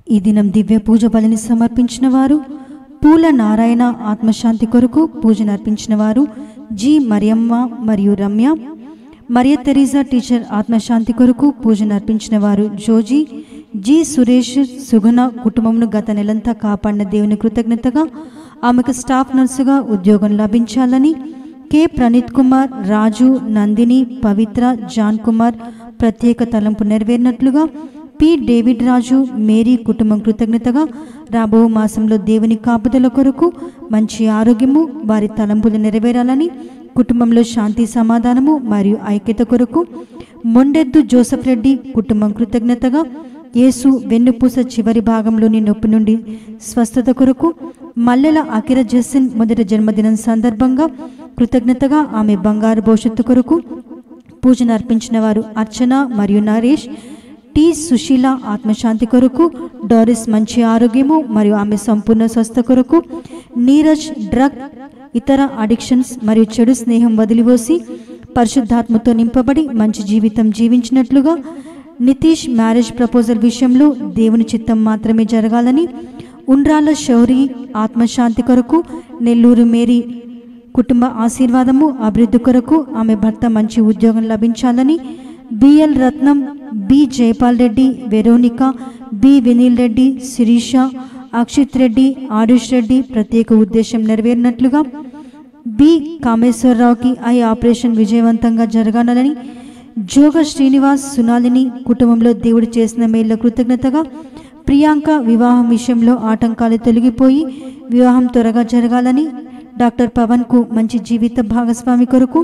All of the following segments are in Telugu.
ఈ దినం దివ్య పూజ బలిని సమర్పించిన వారు పూల నారాయణ ఆత్మశాంతి కొరకు పూజను అర్పించిన వారు జి మరియమ్మ మరియు రమ్య మరియ తెరీజా టీచర్ ఆత్మశాంతి కొరకు పూజను అర్పించిన వారు జోజీ జి సురేష్ సుగుణ కుటుంబంను గత నెలంతా కాపాడిన దేవుని కృతజ్ఞతగా ఆమెకు స్టాఫ్ నర్సుగా ఉద్యోగం లభించాలని కె ప్రణీత్ కుమార్ రాజు నందిని పవిత్ర జాన్ కుమార్ ప్రత్యేక తలంపు నెరవేరినట్లుగా పి డేవిడ్ రాజు మేరీ కుటుంబం కృతజ్ఞతగా రాబో మాసంలో దేవుని కాపుదల కొరకు మంచి ఆరోగ్యము వారి తలంపులు నెరవేరాలని కుటుంబంలో శాంతి సమాధానము మరియు ఐక్యత కొరకు మొండెద్దు జోసఫ్ రెడ్డి కుటుంబం కృతజ్ఞతగా యేసు వెన్నుపూస చివరి భాగంలోని నొప్పి నుండి స్వస్థత కొరకు మల్లెల అకిర జస్సిన్ మొదటి జన్మదినం సందర్భంగా కృతజ్ఞతగా ఆమె బంగారు భవిష్యత్తు కొరకు పూజను అర్పించిన వారు అర్చన మరియు నరేష్ టి సుశీల ఆత్మశాంతి కొరకు డారిస్ మంచి ఆరోగ్యము మరియు ఆమె సంపూర్ణ స్వస్థ కొరకు నీరజ్ డ్రగ్ ఇతర అడిక్షన్స్ మరియు చెడు స్నేహం వదిలివేసి పరిశుద్ధాత్మతో నింపబడి మంచి జీవితం జీవించినట్లుగా నితీష్ మ్యారేజ్ ప్రపోజల్ విషయంలో దేవుని చిత్తం మాత్రమే జరగాలని ఉండ్రాల శౌరి ఆత్మశాంతి కొరకు నెల్లూరు మేరీ కుటుంబ ఆశీర్వాదము అభివృద్ధి కొరకు ఆమె భర్త మంచి ఉద్యోగం లభించాలని BL Ratnam B Jayapal Reddy Veronica B Vineel Reddy Sirisha Akshith Reddy Aarush Reddy ప్రత్యేక ఉద్దేశం నెరవేరినట్లుగా బి కామేశ్వరరావుకి ఐ ఆపరేషన్ విజయవంతంగా జరగాలని జోగ శ్రీనివాస్ సునాలిని కుటుంబంలో దేవుడు చేసిన మేళ్ళ కృతజ్ఞతగా ప్రియాంక వివాహం విషయంలో ఆటంకాలు తొలగిపోయి వివాహం త్వరగా జరగాలని డాక్టర్ పవన్కు మంచి జీవిత భాగస్వామి కొరకు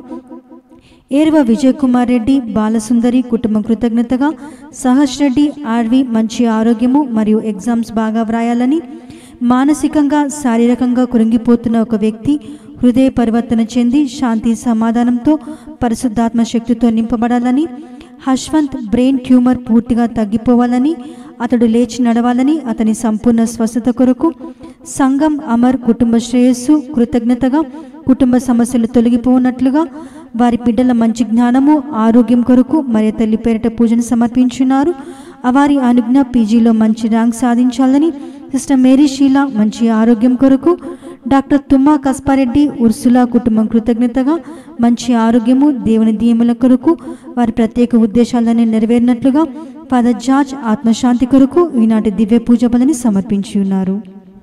ఏర్వ విజయ్ కుమార్ రెడ్డి బాలసుందరి కుటుంబం కృతజ్ఞతగా సహస్ రెడ్డి ఆర్వి మంచి ఆరోగ్యము మరియు ఎగ్జామ్స్ బాగా వ్రాయాలని మానసికంగా శారీరకంగా కృంగిపోతున్న ఒక వ్యక్తి హృదయ పరివర్తన చెంది శాంతి సమాధానంతో పరిశుద్ధాత్మ శక్తితో నింపబడాలని హష్వంత్ బ్రెయిన్ ట్యూమర్ పూర్తిగా తగ్గిపోవాలని అతడు లేచి నడవాలని అతని సంపూర్ణ స్వస్థత కొరకు సంఘం అమర్ కుటుంబ శ్రేయస్సు కృతజ్ఞతగా కుటుంబ సమస్యలు తొలగిపోనట్లుగా వారి బిడ్డల మంచి జ్ఞానము ఆరోగ్యం కొరకు మరియు తల్లి పేరిట పూజను సమర్పించున్నారు వారి అనుజ్ఞ పీజీలో మంచి ర్యాంక్ సాధించాలని సిస్టర్ మేరీ షీల మంచి ఆరోగ్యం కొరకు డాక్టర్ తుమ్మా కస్పారెడ్డి ఉర్సులా కుటుంబం కృతజ్ఞతగా మంచి ఆరోగ్యము దేవుని దీయముల కొరకు వారి ప్రత్యేక ఉద్దేశాలని నెరవేరినట్లుగా ఫాదర్ జార్జ్ ఆత్మశాంతి కొరకు ఈనాటి దివ్య పూజ బలని సమర్పించి ఉన్నారు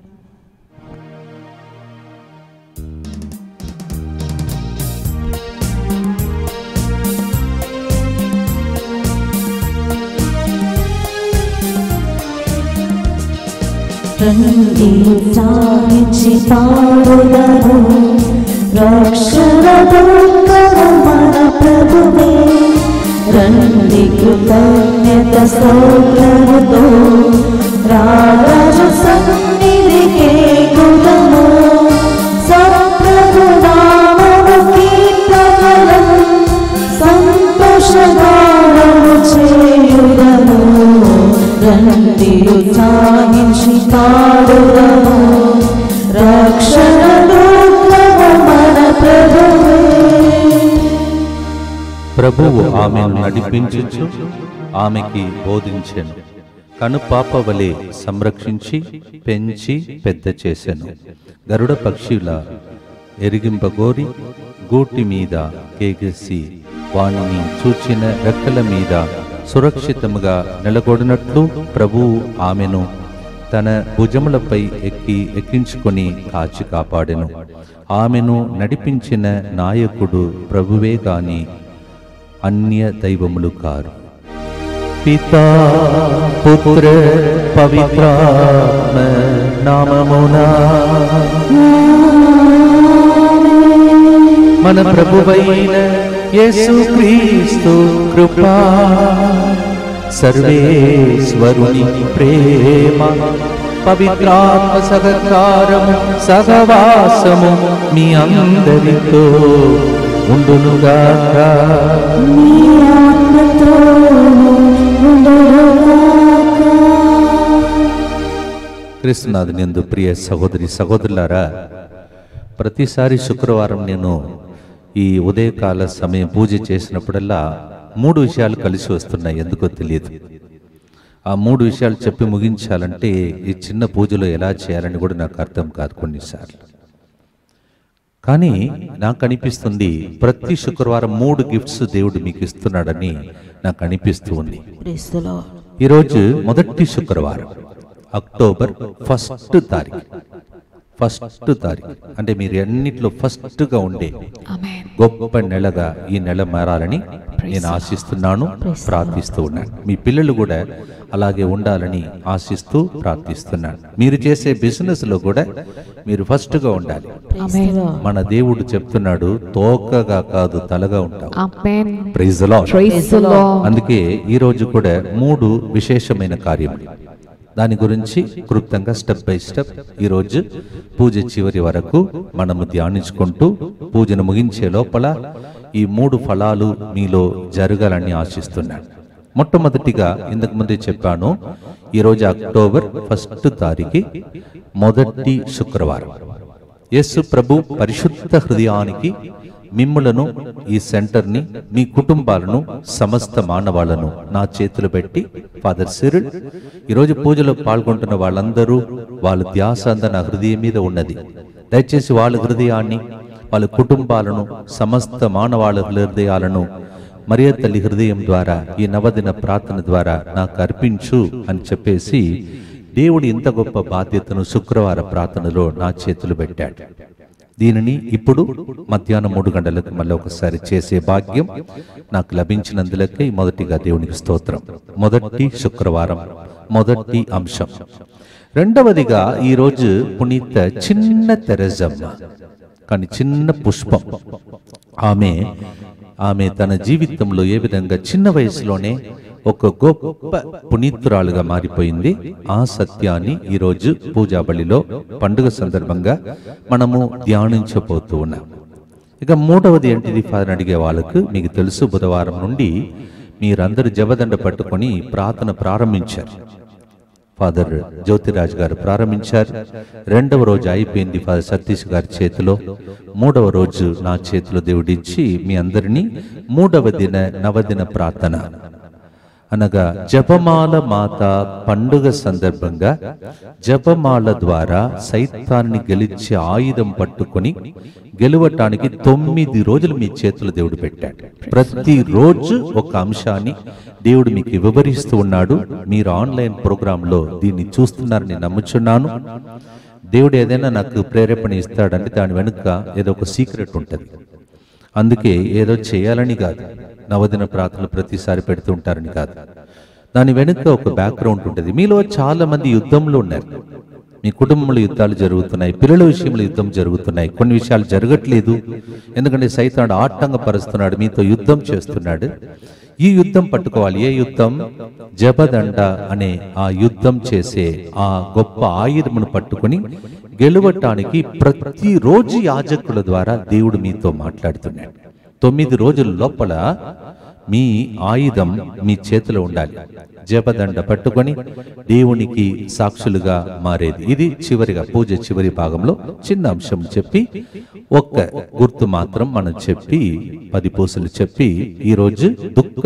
రండి సాగించి పాడుదము రక్షణ దుఃఖము మన ప్రభువే రండి కృతజ్ఞత స్తోత్రముతో రాజు సన్నిధికే కులము సప్రభు నామము కీర్తనలం సంతోషగానము చేయుదము రండి ఉత్సాహించి పాడుదము రక్షణ దుఃఖము మన ప్రభువే ప్రభువు ఆమెను నడిపించుచు ఆమెకి బోధించెను కనుపాప వలె సంరక్షించి పెంచి పెద్ద చేసెను గరుడ పక్షుల ఎరిగింపగోరి గూటి మీద కేగేసి వానిని చూచిన రెక్కల మీద సురక్షితముగా నెలకొడినట్లు ప్రభువు ఆమెను తన భుజములపై ఎక్కి ఎక్కించుకొని కాచి కాపాడెను ఆమెను నడిపించిన నాయకుడు ప్రభువే గాని అన్య దైవములు కారు పితా పుత్ర పవిత్రాత్మ నామమునా మన ప్రభువైన యేసుక్రీస్తు కృపా సర్వేశ్వరుని ప్రేమ పవిత్రాత్మ సహకారము సహవాసము మీ అందరితో ఉండునుగాక నీ ఆత్మతో ఉండుగాక క్రీస్తునాథుని యందు ప్రియ సహోదరి సహోదరులారా ప్రతిసారి శుక్రవారం నేను ఈ ఉదయకాల సమయం పూజ చేసినప్పుడల్లా మూడు విషయాలు కలిసి వస్తున్నాయి ఎందుకో తెలియదు ఆ మూడు విషయాలు చెప్పి ముగించాలంటే ఈ చిన్న పూజలో ఎలా చేయాలని కూడా నాకు అర్థం కాదు కొన్నిసార్లు కానీ నాకు అనిపిస్తుంది ప్రతి శుక్రవారం మూడు గిఫ్ట్స్ దేవుడు మీకు ఇస్తున్నాడని నాకు అనిపిస్తూ ఉంది Praise the Lord. ఈరోజు మొదటి శుక్రవారం అక్టోబర్ ఫస్ట్ తారీఖు ఫస్ట్ తారీఖు అంటే మీరు అన్నిట్లో ఫస్ట్గా ఉండే గొప్ప నెలగా ఈ నెల మారాలని నేను ఆశిస్తున్నాను ప్రార్థిస్తూ ఉన్నాను మీ పిల్లలు కూడా అలాగే ఉండాలని ఆశిస్తూ ప్రార్థిస్తున్నాను మీరు చేసే బిజినెస్ లో కూడా మీరు ఫస్ట్ గా ఉండాలి Praise the Lord. మన దేవుడు చెప్తున్నాడు తోకగా కాదు తలగా ఉంటావు Amen. Praise lord Praise the Lord. అందుకే ఈ రోజు కూడా మూడు విశేషమైన కార్యములు దాని గురించి క్లుప్తంగా స్టెప్ బై స్టెప్ ఈ రోజు పూజ చివరి వరకు మనము ధ్యానించుకుంటూ పూజను ముగించే లోపల ఈ మూడు ఫలాలు మీలో జరగాలని ఆశిస్తున్నాను మొట్టమొదటిగా ఇంతకు ముందే చెప్పాను ఈరోజు అక్టోబర్ ఫస్ట్ తారీఖు మొదటి శుక్రవారం యేసు ప్రభు పరిశుద్ధ హృదయానికి మిమ్ములను ఈ సెంటర్ని మీ కుటుంబాలను సమస్త మానవాళ్లను నా చేతులు పెట్టి ఫాదర్ సిరుల్ ఈరోజు పూజలో పాల్గొంటున్న వాళ్ళందరూ వాళ్ళ ధ్యాస అంతా నా హృదయం మీద ఉన్నది దయచేసి వాళ్ళ హృదయాన్ని వాళ్ళ కుటుంబాలను సమస్త మానవాళి హృదయాలను మరియ తల్లి హృదయం ద్వారా ఈ నవదిన ప్రార్థన ద్వారా నాకు అర్పించు అని చెప్పేసి దేవుడు ఇంత గొప్ప బాధ్యతను శుక్రవార ప్రార్థనలో నా చేతులు పెట్టాడు దీనిని ఇప్పుడు మధ్యాహ్నం మూడు గంటలకు మళ్ళీ ఒకసారి చేసే భాగ్యం నాకు లభించినందులకే మొదటిగా దేవునికి స్తోత్రం మొదటి శుక్రవారం మొదటి అంశం రెండవదిగా ఈరోజు పునీత చిన్న తెరజమ్మ కానీ చిన్న పుష్పం ఆమె ఆమె తన జీవితంలో ఏ విధంగా చిన్న వయసులోనే ఒక గొప్ప పునీతురాలుగా మారిపోయింది ఆ సత్యాన్ని ఈరోజు పూజా బలిలో పండుగ సందర్భంగా మనము ధ్యానించబోతూ ఉన్నాం ఇక మూడవది ఏంటిది ఫాదర్ అడిగే వాళ్ళకు మీకు తెలుసు బుధవారం నుండి మీరందరూ జవదండ పట్టుకొని ప్రార్థన ప్రారంభించారు ఫాదర్ జ్యోతిరాజ్ గారు ప్రారంభించారు రెండవ రోజు అయిపోయింది ఫాదర్ సతీష్ గారి చేతిలో మూడవ రోజు నా చేతిలో దేవుడిచ్చి మీ అందరినీ మూడవ దిన నవదిన ప్రార్థన అనగా జపమాల మాత పండుగ సందర్భంగా జపమాల ద్వారా సైతాన్ని గెలిచే ఆయుధం పట్టుకొని గెలవటానికి తొమ్మిది రోజులు మీ చేతులు దేవుడు పెట్టాడు ప్రతి రోజు ఒక అంశాన్ని దేవుడు మీకు వివరిస్తూ ఉన్నాడు మీరు ఆన్లైన్ ప్రోగ్రాంలో దీన్ని చూస్తున్నారని నమ్ముచున్నాను దేవుడు ఏదైనా నాకు ప్రేరేపణ ఇస్తాడంటే దాని వెనుక ఏదో ఒక సీక్రెట్ ఉంటుంది అందుకే ఏదో చేయాలని కాదు నవదిన ప్రార్థనలు ప్రతిసారి పెడుతూ ఉంటారని కాదు దాని వెనుక ఒక బ్యాక్గ్రౌండ్ ఉంటుంది మీలో చాలా మంది యుద్ధంలో ఉన్నారు మీ కుటుంబంలో యుద్ధాలు జరుగుతున్నాయి పిల్లల విషయంలో యుద్ధం జరుగుతున్నాయి కొన్ని విషయాలు జరగట్లేదు ఎందుకంటే సైతాడు ఆటంకపరుస్తున్నాడు మీతో యుద్ధం చేస్తున్నాడు ఈ యుద్ధం పట్టుకోవాలి ఏ యుద్ధం జపదండ అనే ఆ యుద్ధం చేసే ఆ గొప్ప ఆయుధమును పట్టుకొని గెలవటానికి ప్రతిరోజు యాజకుల ద్వారా దేవుడు మీతో మాట్లాడుతున్నాడు తొమ్మిది రోజుల లోపల మీ ఆయుధం మీ చేతిలో ఉండాలి జపదండ పట్టుకొని దేవునికి సాక్షులుగా మారేది ఇది చివరిగా పూజ చివరి భాగంలో చిన్న అంశం చెప్పి ఒక్క గుర్తు మాత్రం మనం చెప్పి పది పూసలు చెప్పి ఈరోజు దుఃఖ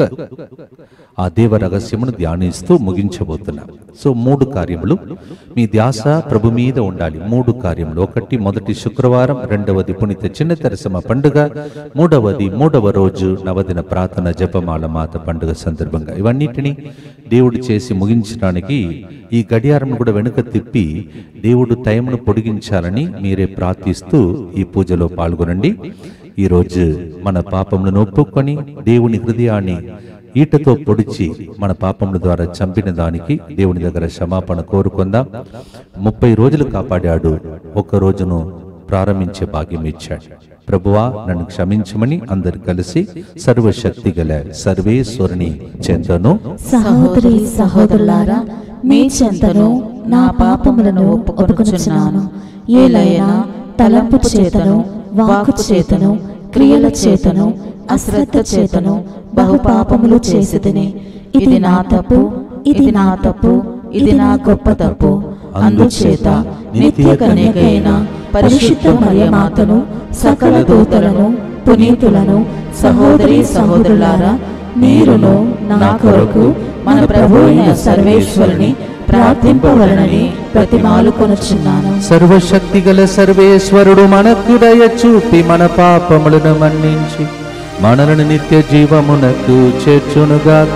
ఆ దేవ రహస్యమును ధ్యానిస్తూ ముగించబోతున్నాం సో మూడు కార్యములు మీ ధ్యాస ప్రభు మీద ఉండాలి మూడు కార్యములు ఒకటి మొదటి శుక్రవారం రెండవది పుణిత చిన్న తెరసమ పండుగ మూడవది మూడవ రోజు నవదిన ప్రార్థన జపమాల మాత పండుగ సందర్భంగా ఇవన్నిటిని దేవుడు చేసి ముగించడానికి ఈ గడియారం కూడా వెనుక తిప్పి దేవుడు టైంను పొడిగించాలని మీరే ప్రార్థిస్తూ ఈ పూజలో పాల్గొనండి ఈరోజు మన పాపములను ఒప్పుకొని దేవుని హృదయాన్ని ఈటతో పొడిచి మన పాపముల ద్వారా చంపిన దానికి దేవుని దగ్గర క్షమాపణ కోరుకుందాం ముప్పై రోజులు కాపాడాడు ఒక్క రోజును ప్రారంభించే భాగ్యం ఇచ్చాడు ప్రభువా నన్ను క్షమించమని అందరు కలిసి సర్వశక్తి గల సర్వేశ్వరుని చెందను సహోదరి సహోదరులారా మీ చెంతను నా పాపములను ఒప్పుకొనుచున్నాను ఏలైనా తలంపు చేతను వాకు చేతను క్రియల చేతను అశ్రద్ధ చేతను బహుపాపములు చేసితిని ఇది నా తప్పు ఇది నా తప్పు ఇది నా గొప్ప తప్పు అందుచేత నిత్య కన్యకైన పరిశుద్ధ మరియమాతను సకల దూతలను పునీతులను సహోదరి సహోదరులారా మీరును నా కొరకు మన ప్రభు అయిన సర్వేశ్వరుని ప్రార్థింపవలనని ప్రతిమాలు కొనుచున్నాను సర్వశక్తి గల సర్వేశ్వరుడు మనకు దయ చూపి మన పాపములను మన్నించి మనలను నిత్య జీవమునకు చేర్చునుగాక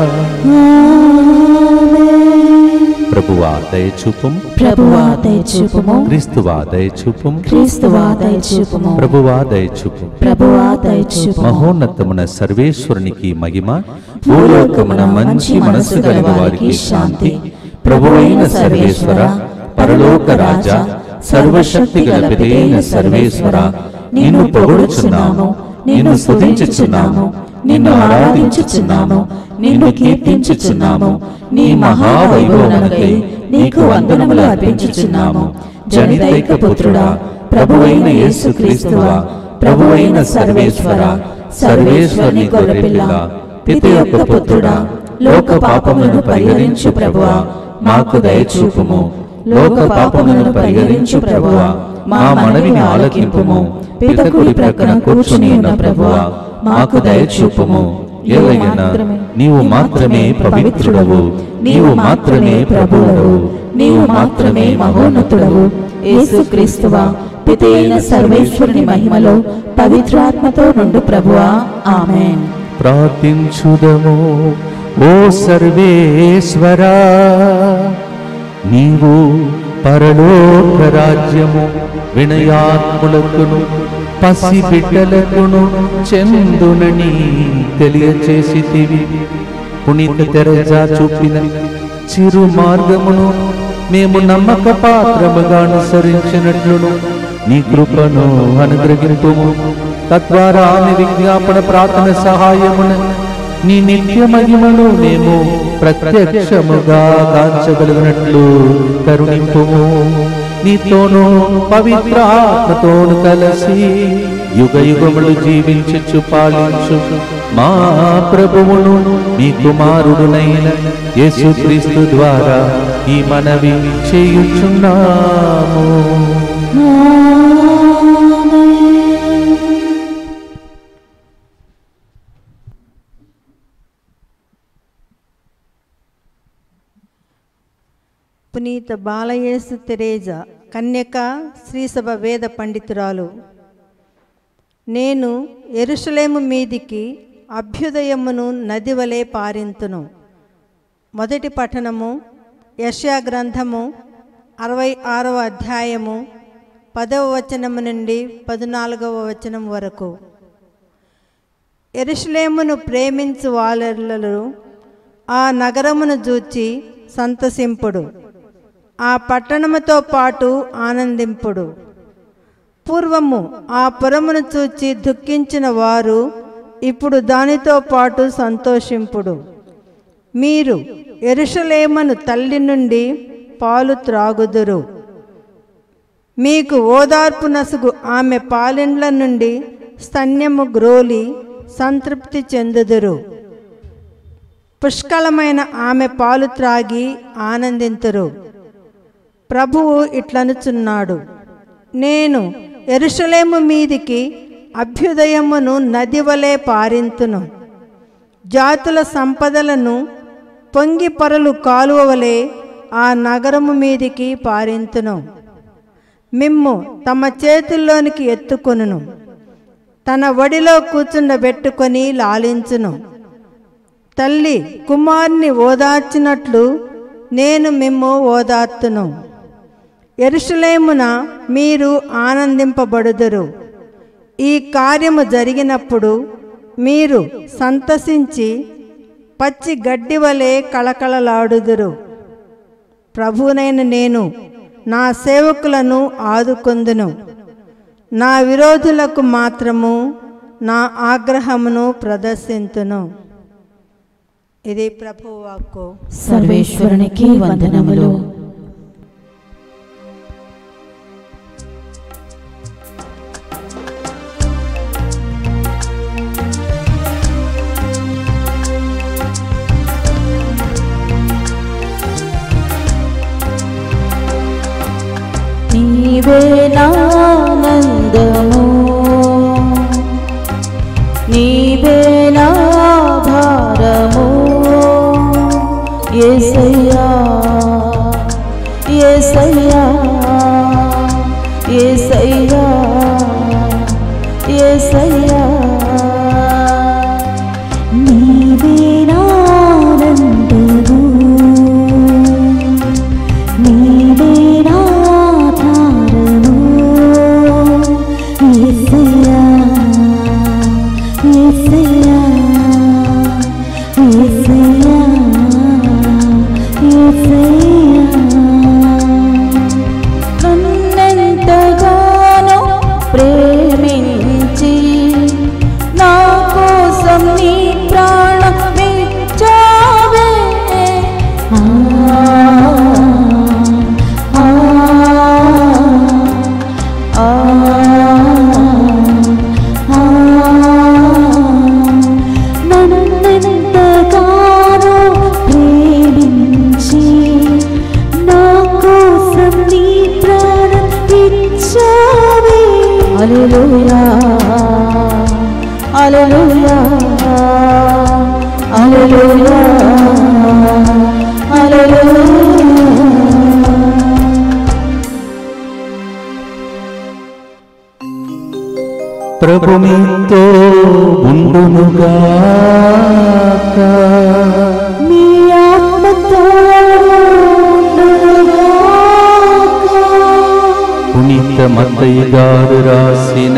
ప్రభువా దయచూపం ప్రభువా దయచూపుము క్రీస్తువా దయచూపం క్రీస్తువా దయచూపుము ప్రభువా దయచూపం ప్రభువా దయచూపుము మహోన్నతమున సర్వేశ్వరునికి మహిమ భూలోకమున మంచి మనస్సు కలిగిన వారికి శాంతి ప్రభువైన సర్వేశ్వర పరలోక రాజా సర్వశక్తి గల పెదైన సర్వేశ్వర నిన్ను పొగడుచున్నాము నిన్ను స్తుతించుచున్నాము నిన్ను ఆరాధించుచున్నాము నిన్ను కీర్తించుచున్నాము నీ మహావైభవమునకై నీకు వందనములు అర్పించుచున్నాము జనితైక పుత్రుడా ప్రభువైన యేసుక్రీస్తువా ప్రభువైన సర్వేశ్వర సర్వేశ్వరుని గొర్రెపిల్ల పిత యొక్క పుత్రుడా లోక పాపములను పరిహరించు ప్రభువా మాకు దయచూపుము లోక పాపములను పరిహరించు ప్రభువా మా మనవిని ఆలకింపుము పితకుడి ప్రక్కన కూర్చుని ఉన్న ప్రభువా మాకు దయచూపుము ఏలైనా నీవు మాత్రమే పవిత్రుడవు నీవు మాత్రమే ప్రభువుడవు నీవు మాత్రమే మహోన్నతుడవు యేసుక్రీస్తువా పిత అయిన సర్వేశ్వరుని మహిమలో పవిత్రాత్మతో నుండు ప్రభువా ఆమేన్ ప్రార్థించుదము ఓ సర్వేశ్వరా నీవు పరలోక రాజ్యము వినయాత్ములకును పసి బిడ్డలకును చెందునని తెలియచేసితివి పునీత తెరజా చూపిన చిరు మార్గమును మేము నమ్మక పాత్రముగా అనుసరించినట్లును నీ కృపను అనుగ్రహింపుము తద్వారా నీ విజ్ఞాపన ప్రార్థన సహాయమున నీ నిత్య మహిమను మేము ప్రత్యక్షముగా గాంచగలిగినట్లు కరుణింపుము నీతోనూ పవిత్ర ఆత్మతోను కలిసి యుగ యుగములు జీవించు పాలించు మా ప్రభువును నీ కుమారుడునైన యేసుక్రీస్తు ద్వారా ఈ మనవి చేయుచున్నాము పునీత బాలయేసు తెరేజ కన్యక శ్రీసభ వేద పండితురాలు నేను ఎరుషలేము మీదికి అభ్యుదయమును నది వలె పారింతును మొదటి పఠనము యష్యా గ్రంథము అరవై ఆరవ అధ్యాయము పదవ వచనము నుండి పద్నాలుగవ వచనం వరకు ఎరుషలేమును ప్రేమించు వాళ్ళరు ఆ నగరమును చూచి సంతసింపుడు ఆ పట్టణముతో పాటు ఆనందింపుడు పూర్వము ఆ పురమును చూచి దుఃఖించిన వారు ఇప్పుడు దానితో పాటు సంతోషింపుడు మీరు ఎరుషలేమను తల్లి నుండి పాలు త్రాగుదురు మీకు ఓదార్పు నసుగు ఆమె పాలెండ్ల నుండి స్తన్యము గ్రోలి సంతృప్తి చెందుదురు పుష్కలమైన ఆమె పాలు త్రాగి ఆనందింతురు ప్రభువు ఇట్లనుచున్నాడు నేను ఎరుషలేము మీదికి అభ్యుదయమును నది వలె పారింతును జాతుల సంపదలను పొంగి పొరలు కాలువ వలె ఆ నగరము మీదికి పారింతును మిమ్ము తమ చేతుల్లోనికి ఎత్తుకొనును తన ఒడిలో కూర్చుండబెట్టుకొని లాలించును తల్లి కుమార్ని ఓదార్చినట్లు నేను మిమ్ము ఓదార్తును ఎరుషలేమున మీరు ఆనందింపబడుదురు ఈ కార్యము జరిగినప్పుడు మీరు సంతసించి పచ్చి గడ్డి వలె కళకళలాడుదురు ప్రభునైన నేను నా సేవకులను ఆదుకొందును నా విరోధులకు మాత్రము నా ఆగ్రహమును ప్రదర్శింతును ఇది ప్రభు వాక్కు సర్వేశ్వరునికి వందనములు నీవే నానందము నీవే నా భాగ్యము ప్రభు మీతో ఉండునుగాక మీ ఆత్మతో పునీత మత్తయ్య గారు రాసిన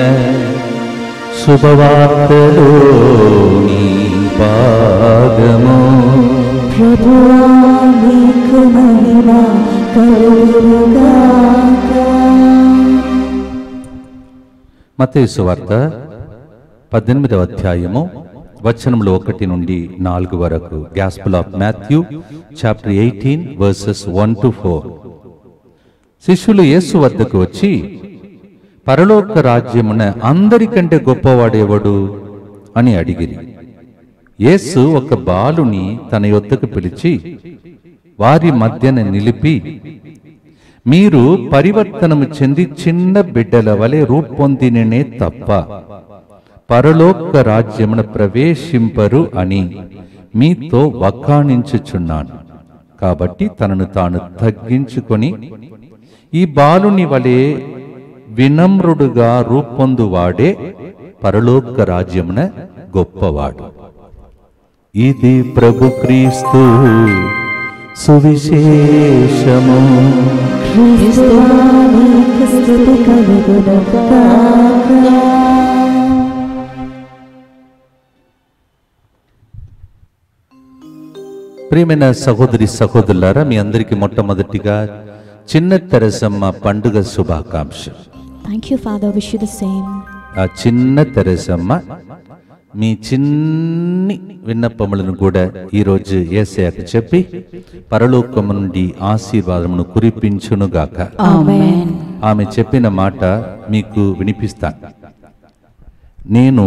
శుభవార్తలోని భాగము ప్రభువా మీకు మహిమ కలుగునుగాక మత్తయి సువార్త పద్దెనిమిదవ అధ్యాయము వచనములు ఒకటి నుండి నాలుగు వరకు gospel of Matthew chapter eighteen verses one to four Yesu యేసు వద్దకు వచ్చి పరలోక రాజ్యమున అందరికంటే గొప్పవాడెవడు అని అడిగిరి యేసు ఒక బాలుని తన యొద్దకు పిలిచి వారి మధ్యన నిలిపి మీరు పరివర్తనము చెంది చిన్న బిడ్డల వలె రూపొందిననే తప్ప పరలోక రాజ్యమున ప్రవేశింపరు అని మీతో వక్కాణించుచున్నాను కాబట్టి తనను తాను తగ్గించుకొని ఈ బాలుని వలె వినమ్రుడుగా రూపొందువాడే పరలోక రాజ్యమున గొప్పవాడు ఇది ప్రభు క్రీస్తు సువిశేషము క్రీస్తువా మీకు స్తుతి కలుగునుగాక ప్రియమైన సహోదరి సహోదరులారా మీ అందరికీ మొట్టమొదటిగా చిన్న తెరసమ్మ పండుగ శుభాకాంక్ష Thank you, Father. Wish you the same. ఆ చిన్న తెరసమ్మ మీ చిన్ని విన్నపములను కూడా ఈరోజు ఏసయాకు చెప్పి పరలోకము నుండి ఆశీర్వాదమును కురిపించునుగాక ఆమేన్ ఆమె చెప్పిన మాట మీకు వినిపిస్తాను నేను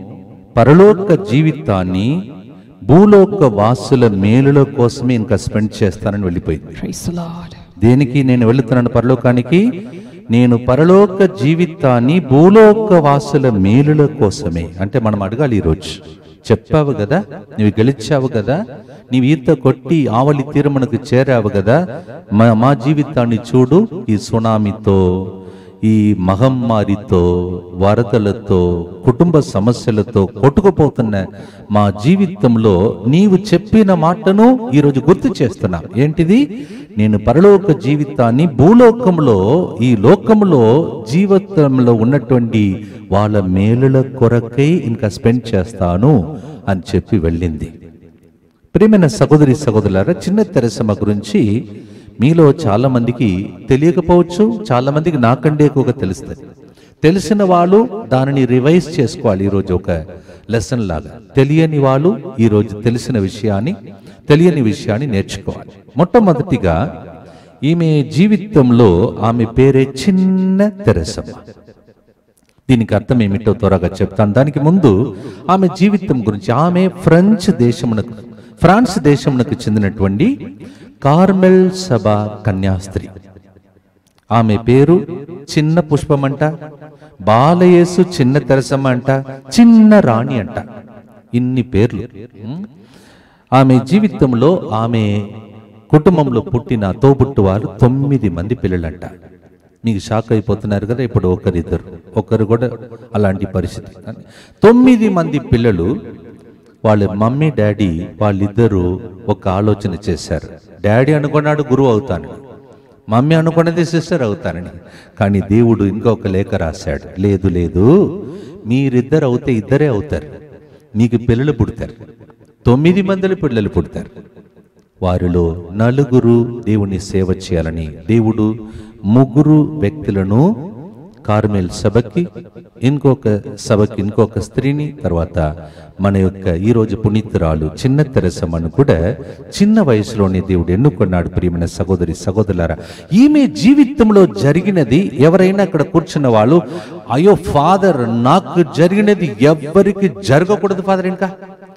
పరలోక జీవితాన్ని భూలోక వాసుల మేలుల కోసమే ఇంకా స్పెండ్ చేస్తానని వెళ్ళిపోయింది Praise the Lord. దేనికి నేను వెళుతున్నాను పరలోకానికి నేను పరలోక జీవితాన్ని భూలోక వాసుల మేలుల కోసమే అంటే మనం అడగాలి ఈరోజు చెప్పావు కదా నీవు గెలిచావు కదా నీవు ఈత కొట్టి ఆవలి తీరమునకు చేరావు కదా మా మా జీవితాన్ని చూడు ఈ సునామీతో ఈ మహమ్మారితో వరదలతో కుటుంబ సమస్యలతో కొట్టుకుపోతున్న మా జీవితంలో నీవు చెప్పిన మాటను ఈరోజు గుర్తు చేస్తున్నా ఏంటిది నేను పరలోక జీవితాన్ని భూలోకంలో ఈ లోకంలో జీవితంలో ఉన్నటువంటి వాళ్ళ మేలుల కొరకై ఇంకా స్పెండ్ చేస్తాను అని చెప్పి వెళ్ళింది ప్రియమైన సహోదరి సహోదరులారా చిన్న తెరసమ్మ గురించి మీలో చాలా మందికి తెలియకపోవచ్చు చాలా మందికి నాకంటే ఎక్కువగా తెలుస్తుంది తెలిసిన వాళ్ళు దానిని రివైజ్ చేసుకోవాలి ఈరోజు ఒక లెసన్ లాగా తెలియని వాళ్ళు ఈరోజు తెలిసిన విషయాన్ని తెలియని విషయాన్ని నేర్చుకోవాలి మొట్టమొదటిగా ఈమె జీవితంలో ఆమె పేరే చిన్న తెరసమ్మ దీనికి అర్థం ఏమిటో త్వరగా చెప్తాను దానికి ముందు ఆమె జీవితం గురించి ఆమె ఫ్రెంచ్ దేశమునకు ఫ్రాన్స్ దేశమునకు చెందినటువంటి కార్మెల్ సభ కన్యాస్త్రి ఆమె పేరు చిన్న పుష్పమంట బాలయేసు చిన్న తెరసమ్మ అంట చిన్న రాణి అంట ఇన్ని పేర్లు ఉం? ఆమె జీవితంలో ఆమె కుటుంబంలో పుట్టిన తోబుట్టు వారు తొమ్మిది మంది పిల్లలంట మీకు షాక్ అయిపోతున్నారు కదా ఇప్పుడు ఒకరిద్దరు ఒకరు కూడా అలాంటి పరిస్థితి తొమ్మిది మంది పిల్లలు వాళ్ళ మమ్మీ డాడీ వాళ్ళిద్దరూ ఒక ఆలోచన చేశారు డాడీ అనుకున్నాడు గురువు అవుతాను మమ్మీ అనుకున్నది సిస్టర్ అవుతానని కానీ దేవుడు ఇంకొక లేఖ రాశాడు లేదు లేదు మీరిద్దరు అవుతే ఇద్దరే అవుతారు మీకు పిల్లలు పుడతారు తొమ్మిది మందిలో పిల్లలు పుడతారు వారిలో నలుగురు దేవుని సేవ చేయాలని దేవుడు ముగ్గురు వ్యక్తులను కార్మెల్ సభకి ఇంకొక సభకి ఇంకొక స్త్రీని తర్వాత మన యొక్క ఈరోజు పునీతురాలు చిన్న తెరసమ్మను కూడా చిన్న వయసులోనే దేవుడు ఎన్నుకున్నాడు ప్రియమైన సహోదరి సహోదరులారా ఈమె జీవితంలో జరిగినది ఎవరైనా అక్కడ కూర్చున్న వాళ్ళు అయ్యో ఫాదర్ నాకు జరిగినది ఎవ్వరికి జరగకూడదు ఫాదర్ ఇంకా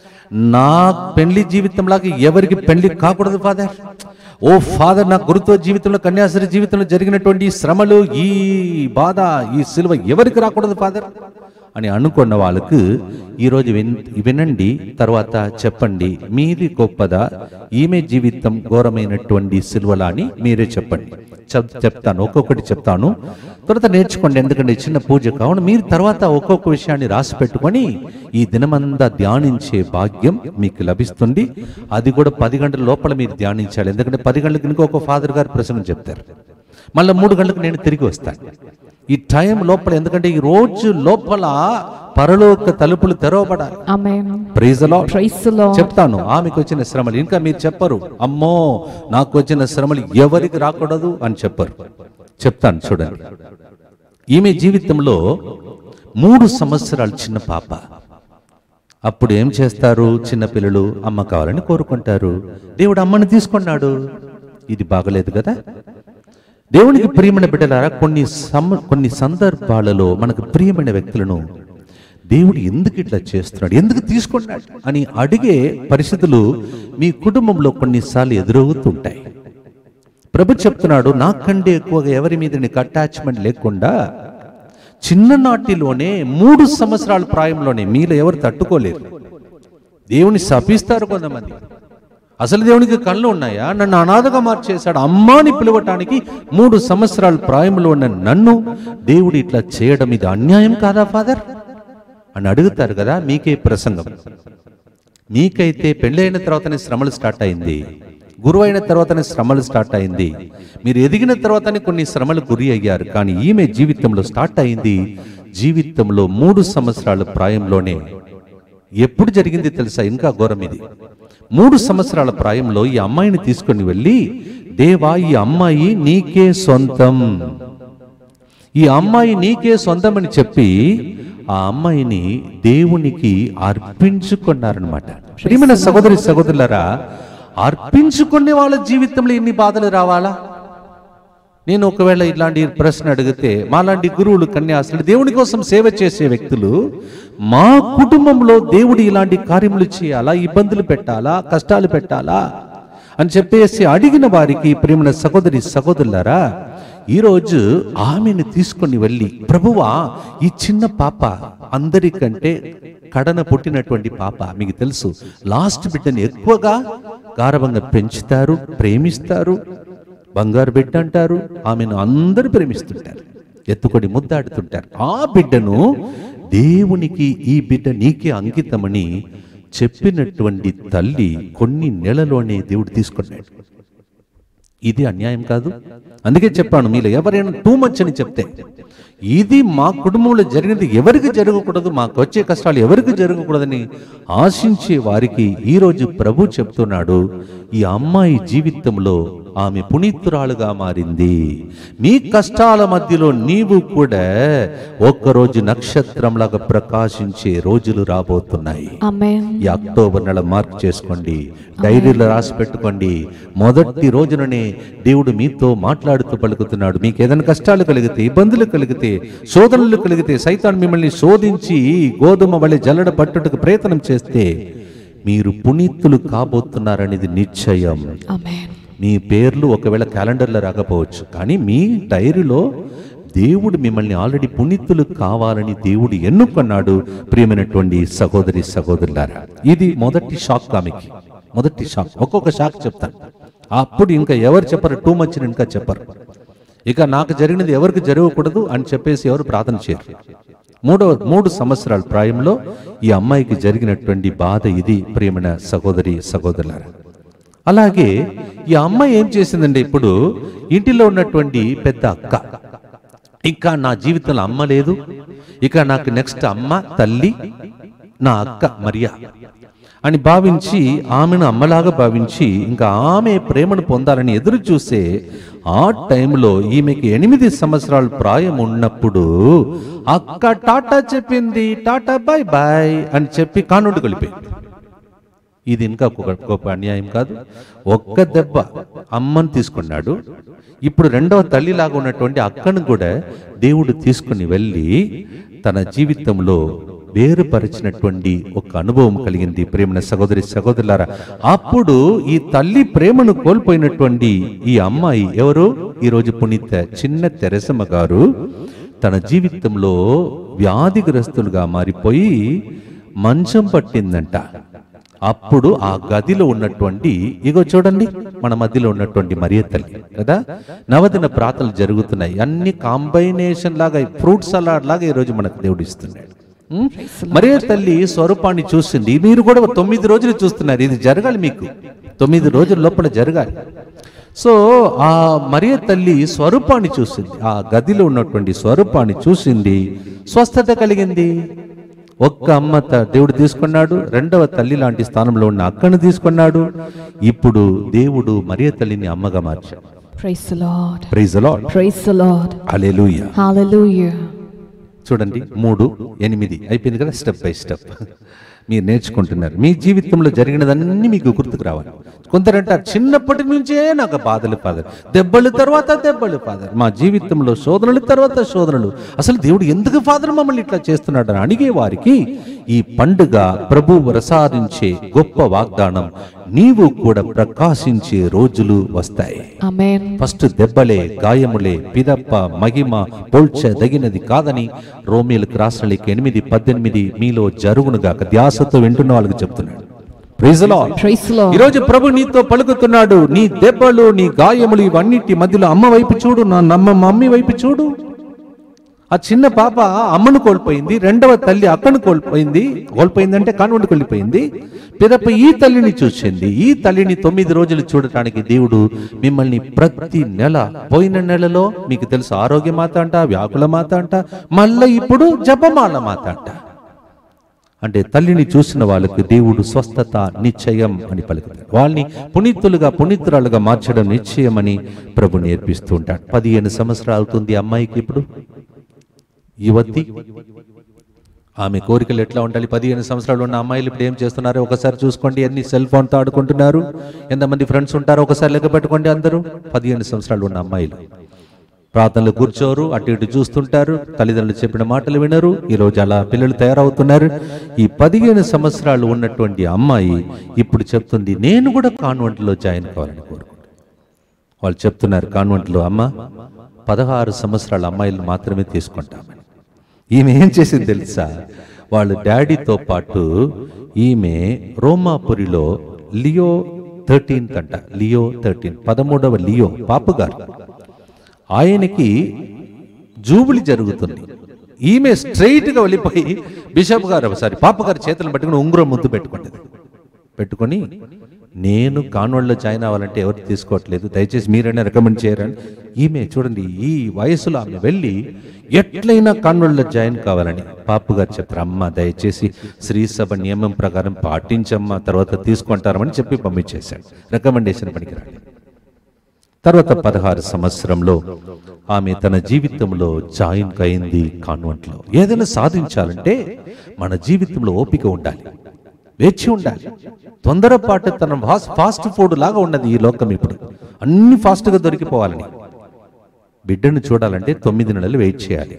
నా పెళ్లి జీవితంలాగా ఎవరికి పెళ్లి కాకూడదు ఫాదర్ ఓ ఫాదర్ నా గురుత్వ జీవితంలో కన్యాశ్రీ జీవితంలో జరిగినటువంటి ఈ శ్రమలు ఈ బాధ ఈ సిలువ ఎవరికి రాకూడదు ఫాదర్ అని అనుకున్న వాళ్ళకు ఈరోజు విన్ వినండి తర్వాత చెప్పండి మీది గొప్పదా ఈమె జీవితం ఘోరమైనటువంటి సిలువలా అని మీరే చెప్పండి చెప్- చెప్తాను ఒక్కొక్కటి చెప్తాను తర్వాత నేర్చుకోండి ఎందుకంటే ఈ చిన్న పూజ కావున మీరు తర్వాత ఒక్కొక్క విషయాన్ని రాసి పెట్టుకొని ఈ దినమంతా ధ్యానించే భాగ్యం మీకు లభిస్తుంది అది కూడా పది గంటల లోపల మీరు ధ్యానించాలి ఎందుకంటే పది గంటలకు ఇంకొక ఫాదర్ గారు ప్రసంగం చెప్తారు మళ్ళీ మూడు గంటలకు నేను తిరిగి వస్తాను ఈ టైం లోపల ఎందుకంటే ఈ రోజు లోపల పరలోక తలుపులు తెరవబడాలి Amen. Praise lord Praise the Lord. చెప్తాను ఆమెకు వచ్చిన శ్రమలు ఇంకా మీరు చెప్పరు అమ్మో నాకు వచ్చిన శ్రమలు ఎవరికి రాకూడదు అని చెప్పరు చెప్తాను చూడండి ఈమె జీవితంలో మూడు సంవత్సరాలు చిన్న పాప అప్పుడు ఏం చేస్తారు చిన్న పిల్లలు అమ్మ కావాలని కోరుకుంటారు దేవుడు అమ్మని తీసుకున్నాడు ఇది బాగలేదు కదా దేవునికి ప్రియమైన బిడ్డలారా కొన్ని సమ కొన్ని సందర్భాలలో మనకు ప్రియమైన వ్యక్తులను దేవుడు ఎందుకు ఇట్లా చేస్తున్నాడు ఎందుకు తీసుకున్నాడు అని అడిగే పరిస్థితులు మీ కుటుంబంలో కొన్నిసార్లు ఎదురవుతుంటాయి ప్రభు చెప్తున్నాడు నాకంటే ఎక్కువగా ఎవరి మీద నీకు అటాచ్మెంట్ లేకుండా చిన్ననాటిలోనే మూడు సంవత్సరాల ప్రాయంలోనే మీలో ఎవరు తట్టుకోలేరు దేవుని శపిస్తారు కొంతమంది అసలు దేవునికి కళ్ళు ఉన్నాయా నన్ను అనాథగా మార్చేశాడు అమ్మాని పిలవటానికి మూడు సంవత్సరాల ప్రాయంలో ఉన్న నన్ను దేవుడు ఇట్లా చేయడం ఇది అన్యాయం కాదా ఫాదర్ అని అడుగుతారు కదా మీకే ప్రసంగం మీకైతే పెళ్ళైన తర్వాతనే శ్రమలు స్టార్ట్ అయింది గురువు అయిన తర్వాతనే శ్రమలు స్టార్ట్ అయింది మీరు ఎదిగిన తర్వాతనే కొన్ని శ్రమలు గురి అయ్యారు కానీ ఈమె జీవితంలో స్టార్ట్ అయింది జీవితంలో మూడు సంవత్సరాల ప్రాయంలోనే ఎప్పుడు జరిగింది తెలుసా ఇంకా ఘోరం ఇది మూడు సంవత్సరాల ప్రాయంలో ఈ అమ్మాయిని తీసుకొని వెళ్ళి దేవా ఈ అమ్మాయి నీకే సొంతం ఈ అమ్మాయి నీకే సొంతమని చెప్పి ఆ అమ్మాయిని దేవునికి అర్పించుకున్నారనమాట ప్రియమైన సహోదరి సహోదరులరా అర్పించుకునే వాళ్ళ జీవితంలో ఎన్ని బాధలు రావాలా నేను ఒకవేళ ఇలాంటి ప్రశ్న అడిగితే మాలాంటి గురువులు కన్యాసులు దేవుని కోసం సేవ చేసే వ్యక్తులు మా కుటుంబంలో దేవుడు ఇలాంటి కార్యములు చేయాలా ఇబ్బందులు పెట్టాలా కష్టాలు పెట్టాలా అని చెప్పేసి అడిగిన వారికి ప్రేమన సహోదరి సహోదరులారా ఈరోజు ఆమెను తీసుకొని వెళ్ళి ప్రభువా ఈ చిన్న పాప అందరికంటే కడన పుట్టినటువంటి పాప మీకు తెలుసు లాస్ట్ బిడ్డని ఎక్కువగా గారవంగా పెంచుతారు ప్రేమిస్తారు బంగారు బిడ్డ అంటారు ఆమెను అందరూ ప్రేమిస్తుంటారు ఎత్తుకొని ముద్దాడుతుంటారు ఆ బిడ్డను దేవునికి ఈ బిడ్డ నీకే అంకితమని చెప్పినటువంటి తల్లి కొన్ని నెలలోనే దేవుడు తీసుకున్నాడు ఇది అన్యాయం కాదు అందుకే చెప్పాను మీలో ఎవరైనా టూ మచ్ అని చెప్తే ఇది మా కుటుంబంలో జరిగినది ఎవరికి జరగకూడదు మాకు వచ్చే కష్టాలు ఎవరికి జరగకూడదని ఆశించే వారికి ఈరోజు ప్రభు చెప్తున్నాడు ఈ అమ్మాయి జీవితంలో ఆమె పునీతురాలుగా మారింది మీ కష్టాల మధ్యలో నీవు కూడా ఒక్కరోజు నక్షత్రంలాగా ప్రకాశించే రోజులు రాబోతున్నాయి Amen. ఈ అక్టోబర్ నెల మార్క్ చేసుకోండి డైరీలో రాసి పెట్టుకోండి మొదటి రోజుననే దేవుడు మీతో మాట్లాడుతూ పలుకుతున్నాడు మీకు ఏదైనా కష్టాలు కలిగితే ఇబ్బందులు కలిగితే శోధనలు కలిగితే సైతాన్ మిమ్మల్ని శోధించి గోధుమ వలె జల్లడ పట్టుటకు ప్రయత్నం చేస్తే మీరు పునీతులు కాబోతున్నారనేది నిశ్చయం Amen. మీ పేర్లు ఒకవేళ క్యాలెండర్లో రాకపోవచ్చు కానీ మీ డైరీలో దేవుడు మిమ్మల్ని ఆల్రెడీ పునీతులు కావాలని దేవుడు ఎన్నుకున్నాడు ప్రియమైనటువంటి సహోదరి సహోదరులారా ఇది మొదటి షాక్ ఆమెకి మొదటి షాక్ ఒక్కొక్క షాక్ చెప్తాను అప్పుడు ఇంకా ఎవరు చెప్పరు టూ మచ్ ఇంకా చెప్పరు ఇక నాకు జరిగినది ఎవరికి జరగకూడదు అని చెప్పేసి ఎవరు ప్రార్థన చేయరు మూడవ మూడు సంవత్సరాల ప్రాయంలో ఈ అమ్మాయికి జరిగినటువంటి బాధ ఇది ప్రియమైన సహోదరి సహోదరులారా అలాగే ఈ అమ్మాయి ఏం చేసిందంటే ఇప్పుడు ఇంటిలో ఉన్నటువంటి పెద్ద అక్క ఇంకా నా జీవితంలో అమ్మ లేదు ఇక నాకు నెక్స్ట్ అమ్మ తల్లి నా అక్క మరియా అని భావించి ఆమెను అమ్మలాగా భావించి ఇంకా ఆమె ప్రేమను పొందాలని ఎదురు చూసే ఆ టైంలో ఈమెకి ఎనిమిది సంవత్సరాల ప్రాయం ఉన్నప్పుడు అక్క టాటా చెప్పింది టాటా బాయ్ బాయ్ అని చెప్పి కానుండి కలిపింది ఇది ఇంకా ఒక గొప్ప అన్యాయం కాదు ఒక్క దెబ్బ అమ్మని తీసుకున్నాడు ఇప్పుడు రెండవ తల్లిలాగా ఉన్నటువంటి అక్కను కూడా దేవుడు తీసుకుని వెళ్ళి తన జీవితంలో వేరుపరిచినటువంటి ఒక అనుభవం కలిగింది ప్రేమన సహోదరి సహోదరులారా అప్పుడు ఈ తల్లి ప్రేమను కోల్పోయినటువంటి ఈ అమ్మాయి ఎవరు ఈరోజు పునీత చిన్న తెరసమ్మ గారు తన జీవితంలో వ్యాధిగ్రస్తులుగా మారిపోయి మంచం పట్టిందంట అప్పుడు ఆ గదిలో ఉన్నటువంటి ఇగో చూడండి మన మధ్యలో ఉన్నటువంటి మరియ తల్లి కదా నవదిన ప్రాతలు జరుగుతున్నాయి అన్ని కాంబైనేషన్ లాగా ఫ్రూట్ సలాడ్ లాగా ఈరోజు మనకు దేవుడు ఇస్తున్నాడు ఉం? మరియ తల్లి స్వరూపాన్ని చూసింది మీరు కూడా తొమ్మిది రోజులు చూస్తున్నారు ఇది జరగాలి మీకు తొమ్మిది రోజుల లోపల జరగాలి సో ఆ మరియ తల్లి స్వరూపాన్ని చూసింది ఆ గదిలో ఉన్నటువంటి స్వరూపాన్ని చూసింది స్వస్థత కలిగింది ఒక్క అమ్మ త- దేవుడు తీసుకున్నాడు రెండవ తల్లి లాంటి స్థానంలో ఉన్న అక్కను తీసుకున్నాడు ఇప్పుడు దేవుడు మరియ తల్లిని అమ్మగా మార్చాడు Praise the Lord. Praise lord Praise the Lord. Hallelujah Hallelujah. చూడండి మూడు ఎనిమిది అయిపోయింది కదా స్టెప్ బై స్టెప్ మీరు నేర్చుకుంటున్నారు మీ జీవితంలో జరిగినదన్నీ మీకు గుర్తుకు రావాలి కొందరంటారు చిన్నప్పటి నుంచే నాకు బాధలు ఫాదర్ దెబ్బలు తర్వాత దెబ్బలు ఫాదర్ మా జీవితంలో శోధనలు తర్వాత శోధనలు అసలు దేవుడు ఎందుకు ఫాదర్ మమ్మల్ని ఇట్లా చేస్తున్నాడు అని అడిగే వారికి ఈ పండుగ ప్రభు ప్రసాదించే గొప్ప వాగ్దానం నీవు కూడా ప్రకాశించే రోజులు వస్తాయి Amen. ఫస్ట్ దెబ్బలే గాయములే పిదప్ప మహిమ పోల్చదగినది కాదని రోమిలకు రాష్ట్రాలకి ఎనిమిది పద్దెనిమిది మీలో జరుగునుగాక ధ్యాసతో వింటున్న వాళ్ళకి చెప్తున్నాడు Praise the Lord. Praise the Lord. ఈరోజు ప్రభు నీతో పలుకుతున్నాడు నీ దెబ్బలు నీ గాయములు ఇవన్నిటి మధ్యలో అమ్మ వైపు చూడు నా నమ్మ మమ్మీ వైపు చూడు ఆ చిన్న పాప అమ్మను కోల్పోయింది రెండవ తల్లి అక్కను కోల్పోయింది కోల్పోయిందంటే కాన్వెంట్కి వెళ్ళిపోయింది పిదప ఈ తల్లిని చూసింది ఈ తల్లిని తొమ్మిది రోజులు చూడటానికి దేవుడు మిమ్మల్ని ప్రతి నెల పోయిన నెలలో మీకు తెలుసు ఆరోగ్య మాత అంట వ్యాకుల మాత అంట మళ్ళీ ఇప్పుడు జపమాల మాత అంట అంటే తల్లిని చూసిన వాళ్ళకి దేవుడు స్వస్థత నిశ్చయం అని పలుకుతాడు వాళ్ళని పునీతులుగా పునీతురాలుగా మార్చడం నిశ్చయమని ప్రభు నేర్పిస్తూ ఉంటాడు పదిహేను సంవత్సరాలు అవుతుంది అమ్మాయికి ఇప్పుడు యువతి ఆమె కోరికలు ఎట్లా ఉండాలి పదిహేను సంవత్సరాలు ఉన్న అమ్మాయిలు ఇప్పుడు ఏం చేస్తున్నారో ఒకసారి చూసుకోండి ఎన్ని సెల్ ఫోన్తో ఆడుకుంటున్నారు ఎంతమంది ఫ్రెండ్స్ ఉంటారో ఒకసారి లెక్క పెట్టుకోండి అందరూ పదిహేను సంవత్సరాలు ఉన్న అమ్మాయిలు ప్రార్థనలు కూర్చోరు అటు ఇటు చూస్తుంటారు తల్లిదండ్రులు చెప్పిన మాటలు వినరు ఈరోజు అలా పిల్లలు తయారవుతున్నారు ఈ పదిహేను సంవత్సరాలు ఉన్నటువంటి అమ్మాయి ఇప్పుడు చెప్తుంది నేను కూడా కాన్వెంట్లో జాయిన్ కావాలని కోరుకుంటున్నాను వాళ్ళు చెప్తున్నారు కాన్వెంట్లో అమ్మ పదహారు సంవత్సరాల అమ్మాయిలు మాత్రమే తీసుకుంటామని ఈమె ఏం చేసింది తెలుసా వాళ్ళ డాడీతో పాటు ఈమె రోమాపురిలో లియో థర్టీన్త్ అంట లియో థర్టీన్ పదమూడవ లియో పాపగారు ఆయనకి జూబిలి జరుగుతుంది ఈమె స్ట్రైట్ గా వెళ్ళిపోయి బిషప్ గారు ఒకసారి పాప గారి చేతులను పట్టుకుని ఉంగరం ముద్దు పెట్టుకుంటుంది పెట్టుకొని నేను కాన్వెంట్లో జాయిన్ అవ్వాలంటే ఎవరు తీసుకోవట్లేదు దయచేసి మీరైనా రికమెండ్ చేయరని ఈమె చూడండి ఈ వయసులో ఆమె వెళ్ళి ఎట్లయినా కాన్వెంట్లో జాయిన్ కావాలని పాపు గారు చెప్తారు అమ్మ దయచేసి శ్రీ సభ నియమం ప్రకారం పాటించమ్మా తర్వాత తీసుకుంటారని చెప్పి పంపించేశాడు రికమెండేషన్ పనికిరాలి తర్వాత పదహారు సంవత్సరంలో ఆమె తన జీవితంలో జాయిన్ అయింది కాన్వెంట్లో ఏదైనా సాధించాలంటే మన జీవితంలో ఓపిక ఉండాలి వేచి ఉండాలి తొందరపాటు తన ఫాస్ట్ ఫాస్ట్ ఫుడ్ లాగా ఉన్నది ఈ లోకం ఇప్పుడు అన్ని ఫాస్ట్గా దొరికిపోవాలని బిడ్డను చూడాలంటే తొమ్మిది నెలలు వెయిట్ చేయాలి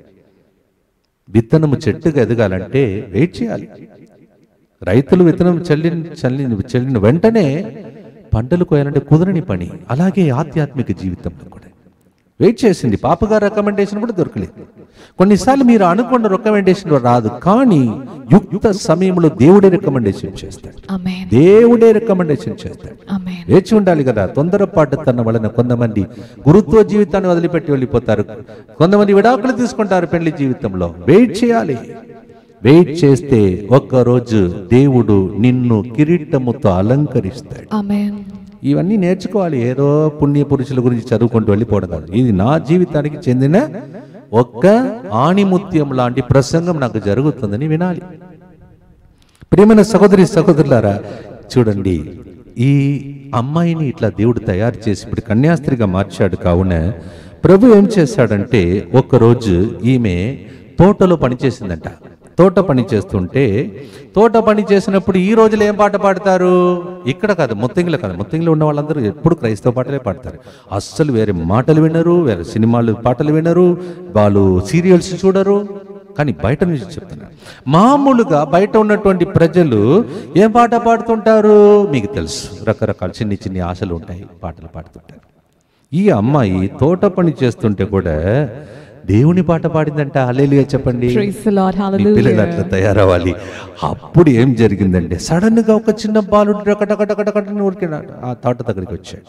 విత్తనము చెట్టుగా ఎదగాలంటే వెయిట్ చేయాలి రైతులు విత్తనం చల్లిన చల్లిన చల్లిన వెంటనే పంటలు కోయాలంటే కుదరని పని అలాగే ఆధ్యాత్మిక జీవితంలో కూడా వెయిట్ చేసింది పాపగారు రికమెండేషన్ కూడా దొరకలేదు కొన్నిసార్లు మీరు అనుకున్న రికమెండేషన్ రాదు కానీ యుక్త సమయంలో దేవుడే రికమెండేషన్ చేస్తాడు Amen. దేవుడే రికమెండేషన్ చేస్తాడు Amen. వేచి ఉండాలి కదా తొందరపాటు తన వలన కొంతమంది గురుత్వ జీవితాన్ని వదిలిపెట్టి వెళ్ళిపోతారు కొంతమంది విడాకులు తీసుకుంటారు పెళ్లి జీవితంలో వెయిట్ చేయాలి వెయిట్ చేస్తే ఒక్క రోజు దేవుడు నిన్ను కిరీటముతో అలంకరిస్తాడు Amen. ఇవన్నీ నేర్చుకోవాలి ఏదో పుణ్య పురుషుల గురించి చదువుకుంటూ వెళ్ళిపోవడం కాదు ఇది నా జీవితానికి చెందిన ఒక్క ఆణిముత్యం లాంటి ప్రసంగం నాకు జరుగుతుందని వినాలి ప్రియమైన సహోదరి సహోదరులారా చూడండి ఈ అమ్మాయిని ఇట్లా దేవుడు తయారు చేసి ఇప్పుడు కన్యాస్త్రిగా మార్చాడు కావున ప్రభు ఏం చేశాడంటే ఒక్కరోజు ఈమె తోటలో పనిచేసిందంట తోట పని చేస్తుంటే తోట పని చేసినప్పుడు ఈ రోజులు ఏం పాట పాడతారు ఇక్కడ కాదు ముత్తంగిలో కాదు ముత్తంగిలో ఉన్న వాళ్ళందరూ ఎప్పుడు క్రైస్తవ పాటలే పాడతారు అస్సలు వేరే మాటలు వినరు వేరే సినిమాలు పాటలు వినరు వాళ్ళు సీరియల్స్ చూడరు కానీ బయట నుంచి చెప్తున్నారు మామూలుగా బయట ఉన్నటువంటి ప్రజలు ఏం పాట పాడుతుంటారు మీకు తెలుసు రకరకాల చిన్ని చిన్ని ఆశలు ఉంటాయి పాటలు పాడుతుంటారు ఈ అమ్మాయి తోట పని చేస్తుంటే కూడా దేవుని పాట పాడిందంట హల్లెలూయా చెప్పండి Praise the Lord. మీ పిల్లలు అట్లా Hallelujah. తయారవ్వాలి అప్పుడు ఏం జరిగిందంటే సడన్ గా ఒక చిన్న బాలుడు రకటకటకటకటని ఊరికినాడు ఆ తోట దగ్గరికి వచ్చాడు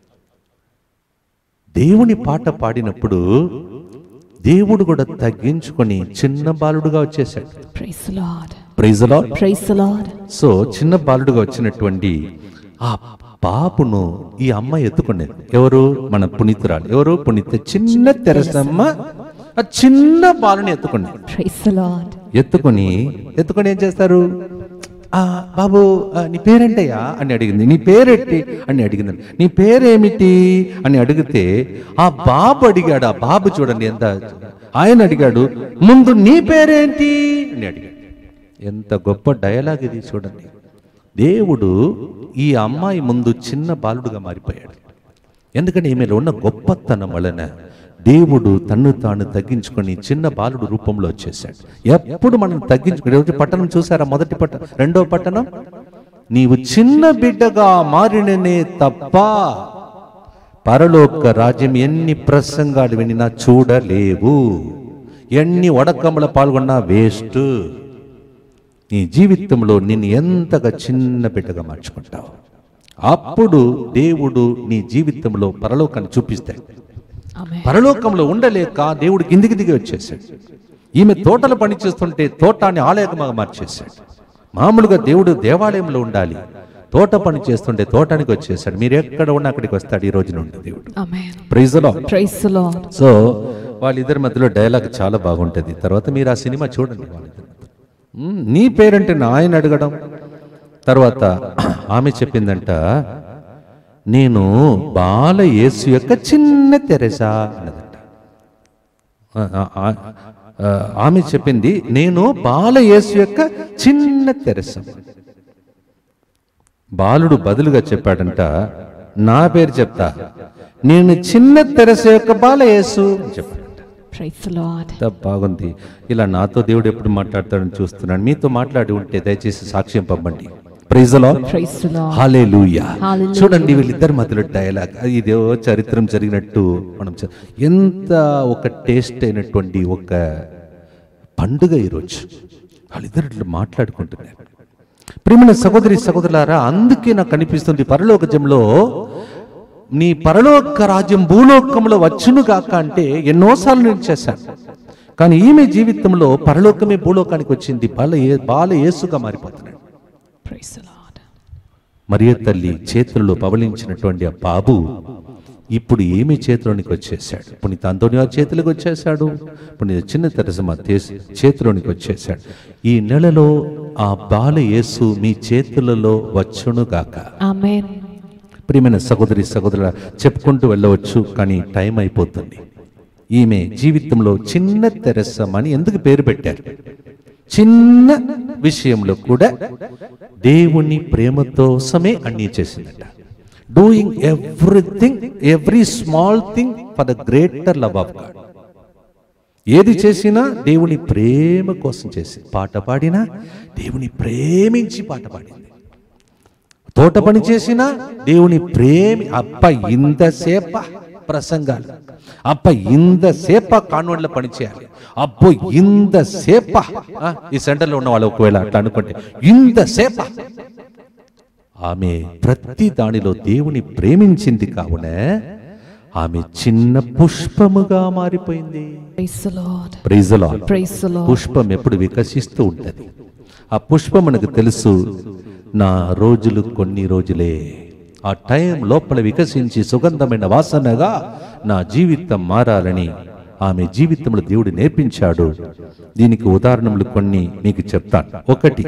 దేవుని పాట పాడినప్పుడు దేవుడు కూడా తగ్గించుకొని చిన్న బాలుడుగా వచ్చేసాడు Praise the Lord. Praise lord Praise the Lord. So చిన్న బాలుడుగా వచ్చినటువంటి ఆ పాపును ఈ అమ్మ ఎత్తుకునేది ఎవరు మన పునీతురాలు ఎవరు పునీత చిన్న తెరసమ్మ ఆ చిన్న బాలుని ఎత్తుకునేది Praise the Lord. ఎత్తుకొని ఎత్తుకొని ఏం చేస్తారు ఆ బాబు ఆ, నీ పేరేంటయ్యా అని అడిగింది నీ పేరెట్టి అని అడిగింది నీ పేరేమిటి అని అడిగితే ఆ బాబు అడిగాడు ఆ బాబు చూడండి ఎంత ఆయన అడిగాడు ముందు నీ పేరేంటి అని అడిగాడు ఎంత గొప్ప డయలాగ్ ఇది చూడండి దేవుడు ఈ అమ్మాయి ముందు చిన్న బాలుడుగా మారిపోయాడు ఎందుకంటే ఈమెలో ఉన్న గొప్పతనం వలన దేవుడు తన్ను తాను తగ్గించుకొని చిన్న బాలుడు రూపంలో వచ్చేసాడు ఎప్పుడు మనం తగ్గించుకుని ఈరోజు పట్టణం చూసారా మొదటి పట్టణం రెండో పట్టణం నీవు చిన్న బిడ్డగా మారిననే తప్ప పరలోక రాజ్యం ఎన్ని ప్రసంగాలు వినినా చూడలేవు ఎన్ని వడకముల పాల్గొన్నా వేస్ట్ నీ జీవితంలో నిన్ను ఎంతగా చిన్న బిడ్డగా మార్చుకుంటావు అప్పుడు దేవుడు నీ జీవితంలో పరలోకాన్ని చూపిస్తాడు Amen. పరలోకంలో ఉండలేక దేవుడు కిందికి దిగి వచ్చేసాడు ఈమె తోటలు పని చేస్తుంటే తోటాన్ని ఆలయంగా మార్చేశాడు మామూలుగా దేవుడు దేవాలయంలో ఉండాలి తోట పని చేస్తుంటే తోటానికి వచ్చేసాడు మీరు ఎక్కడ ఉన్నా అక్కడికి వస్తాడు ఈ రోజు నుండి దేవుడు Amen. ప్రైజ్లో Praise the Lord. సో వాళ్ళిద్దరి మధ్యలో డైలాగ్ చాలా బాగుంటుంది తర్వాత మీరు ఆ సినిమా చూడండి వాళ్ళిద్దరి మధ్య. మ్, నీ పేరంటే నా ఆయన అడగడం తర్వాత ఆమె చెప్పిందంట నేను బాల యేసు యొక్క చిన్న తెరసా అన్నదంట ఆ, ఆ, ఆ, ఆ, ఆమె చెప్పింది నేను బాల యేసు యొక్క చిన్న తెరస బాలుడు బదులుగా చెప్పాడంట నా పేరు చెప్తా నేను చిన్న తెరస యొక్క బాల యేసు అని చెప్పాడంట Praise the Lord. ఎంత బాగుంది ఇలా నాతో దేవుడు ఎప్పుడు మాట్లాడతాడని చూస్తున్నాను మీతో మాట్లాడి ఉంటే దయచేసి సాక్ష్యం పంపండి praise Praise the Lord. Hallelujah Hallelujah. చూడండి వీళ్ళిద్దరి మధ్యలో డైలాగ్ ఇదేవో చరిత్రం జరిగినట్టు మనం చ- ఎంత ఒక టేస్ట్ అయినటువంటి ఒక పండుగ ఈరోజు వాళ్ళిద్దరు ఇట్లా మాట్లాడుకుంటున్నారు ప్రియమైన సహోదరి సహోదరులారా అందుకే నాకు అనిపిస్తుంది పరలోకజంలో నీ పరలోక రాజ్యం భూలోకంలో వచ్చును గాక అంటే ఎన్నోసార్లు నేను చేశాను కానీ ఈమె జీవితంలో పరలోకమే భూలోకానికి వచ్చింది బాల ఏ- బాల యేసుగా మారిపోతున్నాడు Praise the Lord. మరియ తల్లి చేతుల్లో పవలించినటువంటి ఆ బాబు ఇప్పుడు ఏమి చేతిలోనికి వచ్చేసాడు పునీత అంతోని వారి చేతులకు వచ్చేసాడు పునీత చిన్న తెరసమ్మ తేస్- చేతిలోనికి వచ్చేసాడు ఈ నెలలో ఆ బాల యేసు మీ చేతులలో వచ్చునుగాక Amen. ప్రియమైన సహోదరి సహోదరుల చెప్పుకుంటూ వెళ్ళవచ్చు కానీ టైం అయిపోతుంది ఈమె జీవితంలో చిన్న తెరసమ్మ అని ఎందుకు పేరు పెట్టారు చిన్న విషయంలో కూడా దేవుని ప్రేమతోసమే అన్నీ చేసిందట doing everything every small thing for the greater love of God ఏది చేసినా దేవుని ప్రేమ కోసం చేసి పాట పాడినా దేవుని ప్రేమించి పాట పాడింది తోట పని చేసినా దేవుని ప్రేమి అప్ప ఇంతసేప ప్రసంగాలు అప్ప ఇంతసేప కాన్వెంట్లో పని చేయాలి అబ్బో ఇంతసేప ఆ, ఈ సెంటర్లో ఉన్న వాళ్ళు ఒకవేళ అట్లా అనుకుంటే ఇంతసేప ఆమె ప్రతి దానిలో దేవుని ప్రేమించింది కావున ఆమె చిన్న పుష్పముగా మారిపోయింది Praise the Lord. Praise lord Praise the Lord. పుష్పం ఎప్పుడు వికసిస్తూ ఉంటది ఆ పుష్పం మనకు తెలుసు నా రోజులు కొన్ని రోజులే ఆ టైం లోపల వికసించి సుగంధమైన వాసనగా నా జీవితం మారాలని ఆమె జీవితంలో దేవుడు నేర్పించాడు దీనికి ఉదాహరణలు కొన్ని మీకు చెప్తాను ఒకటి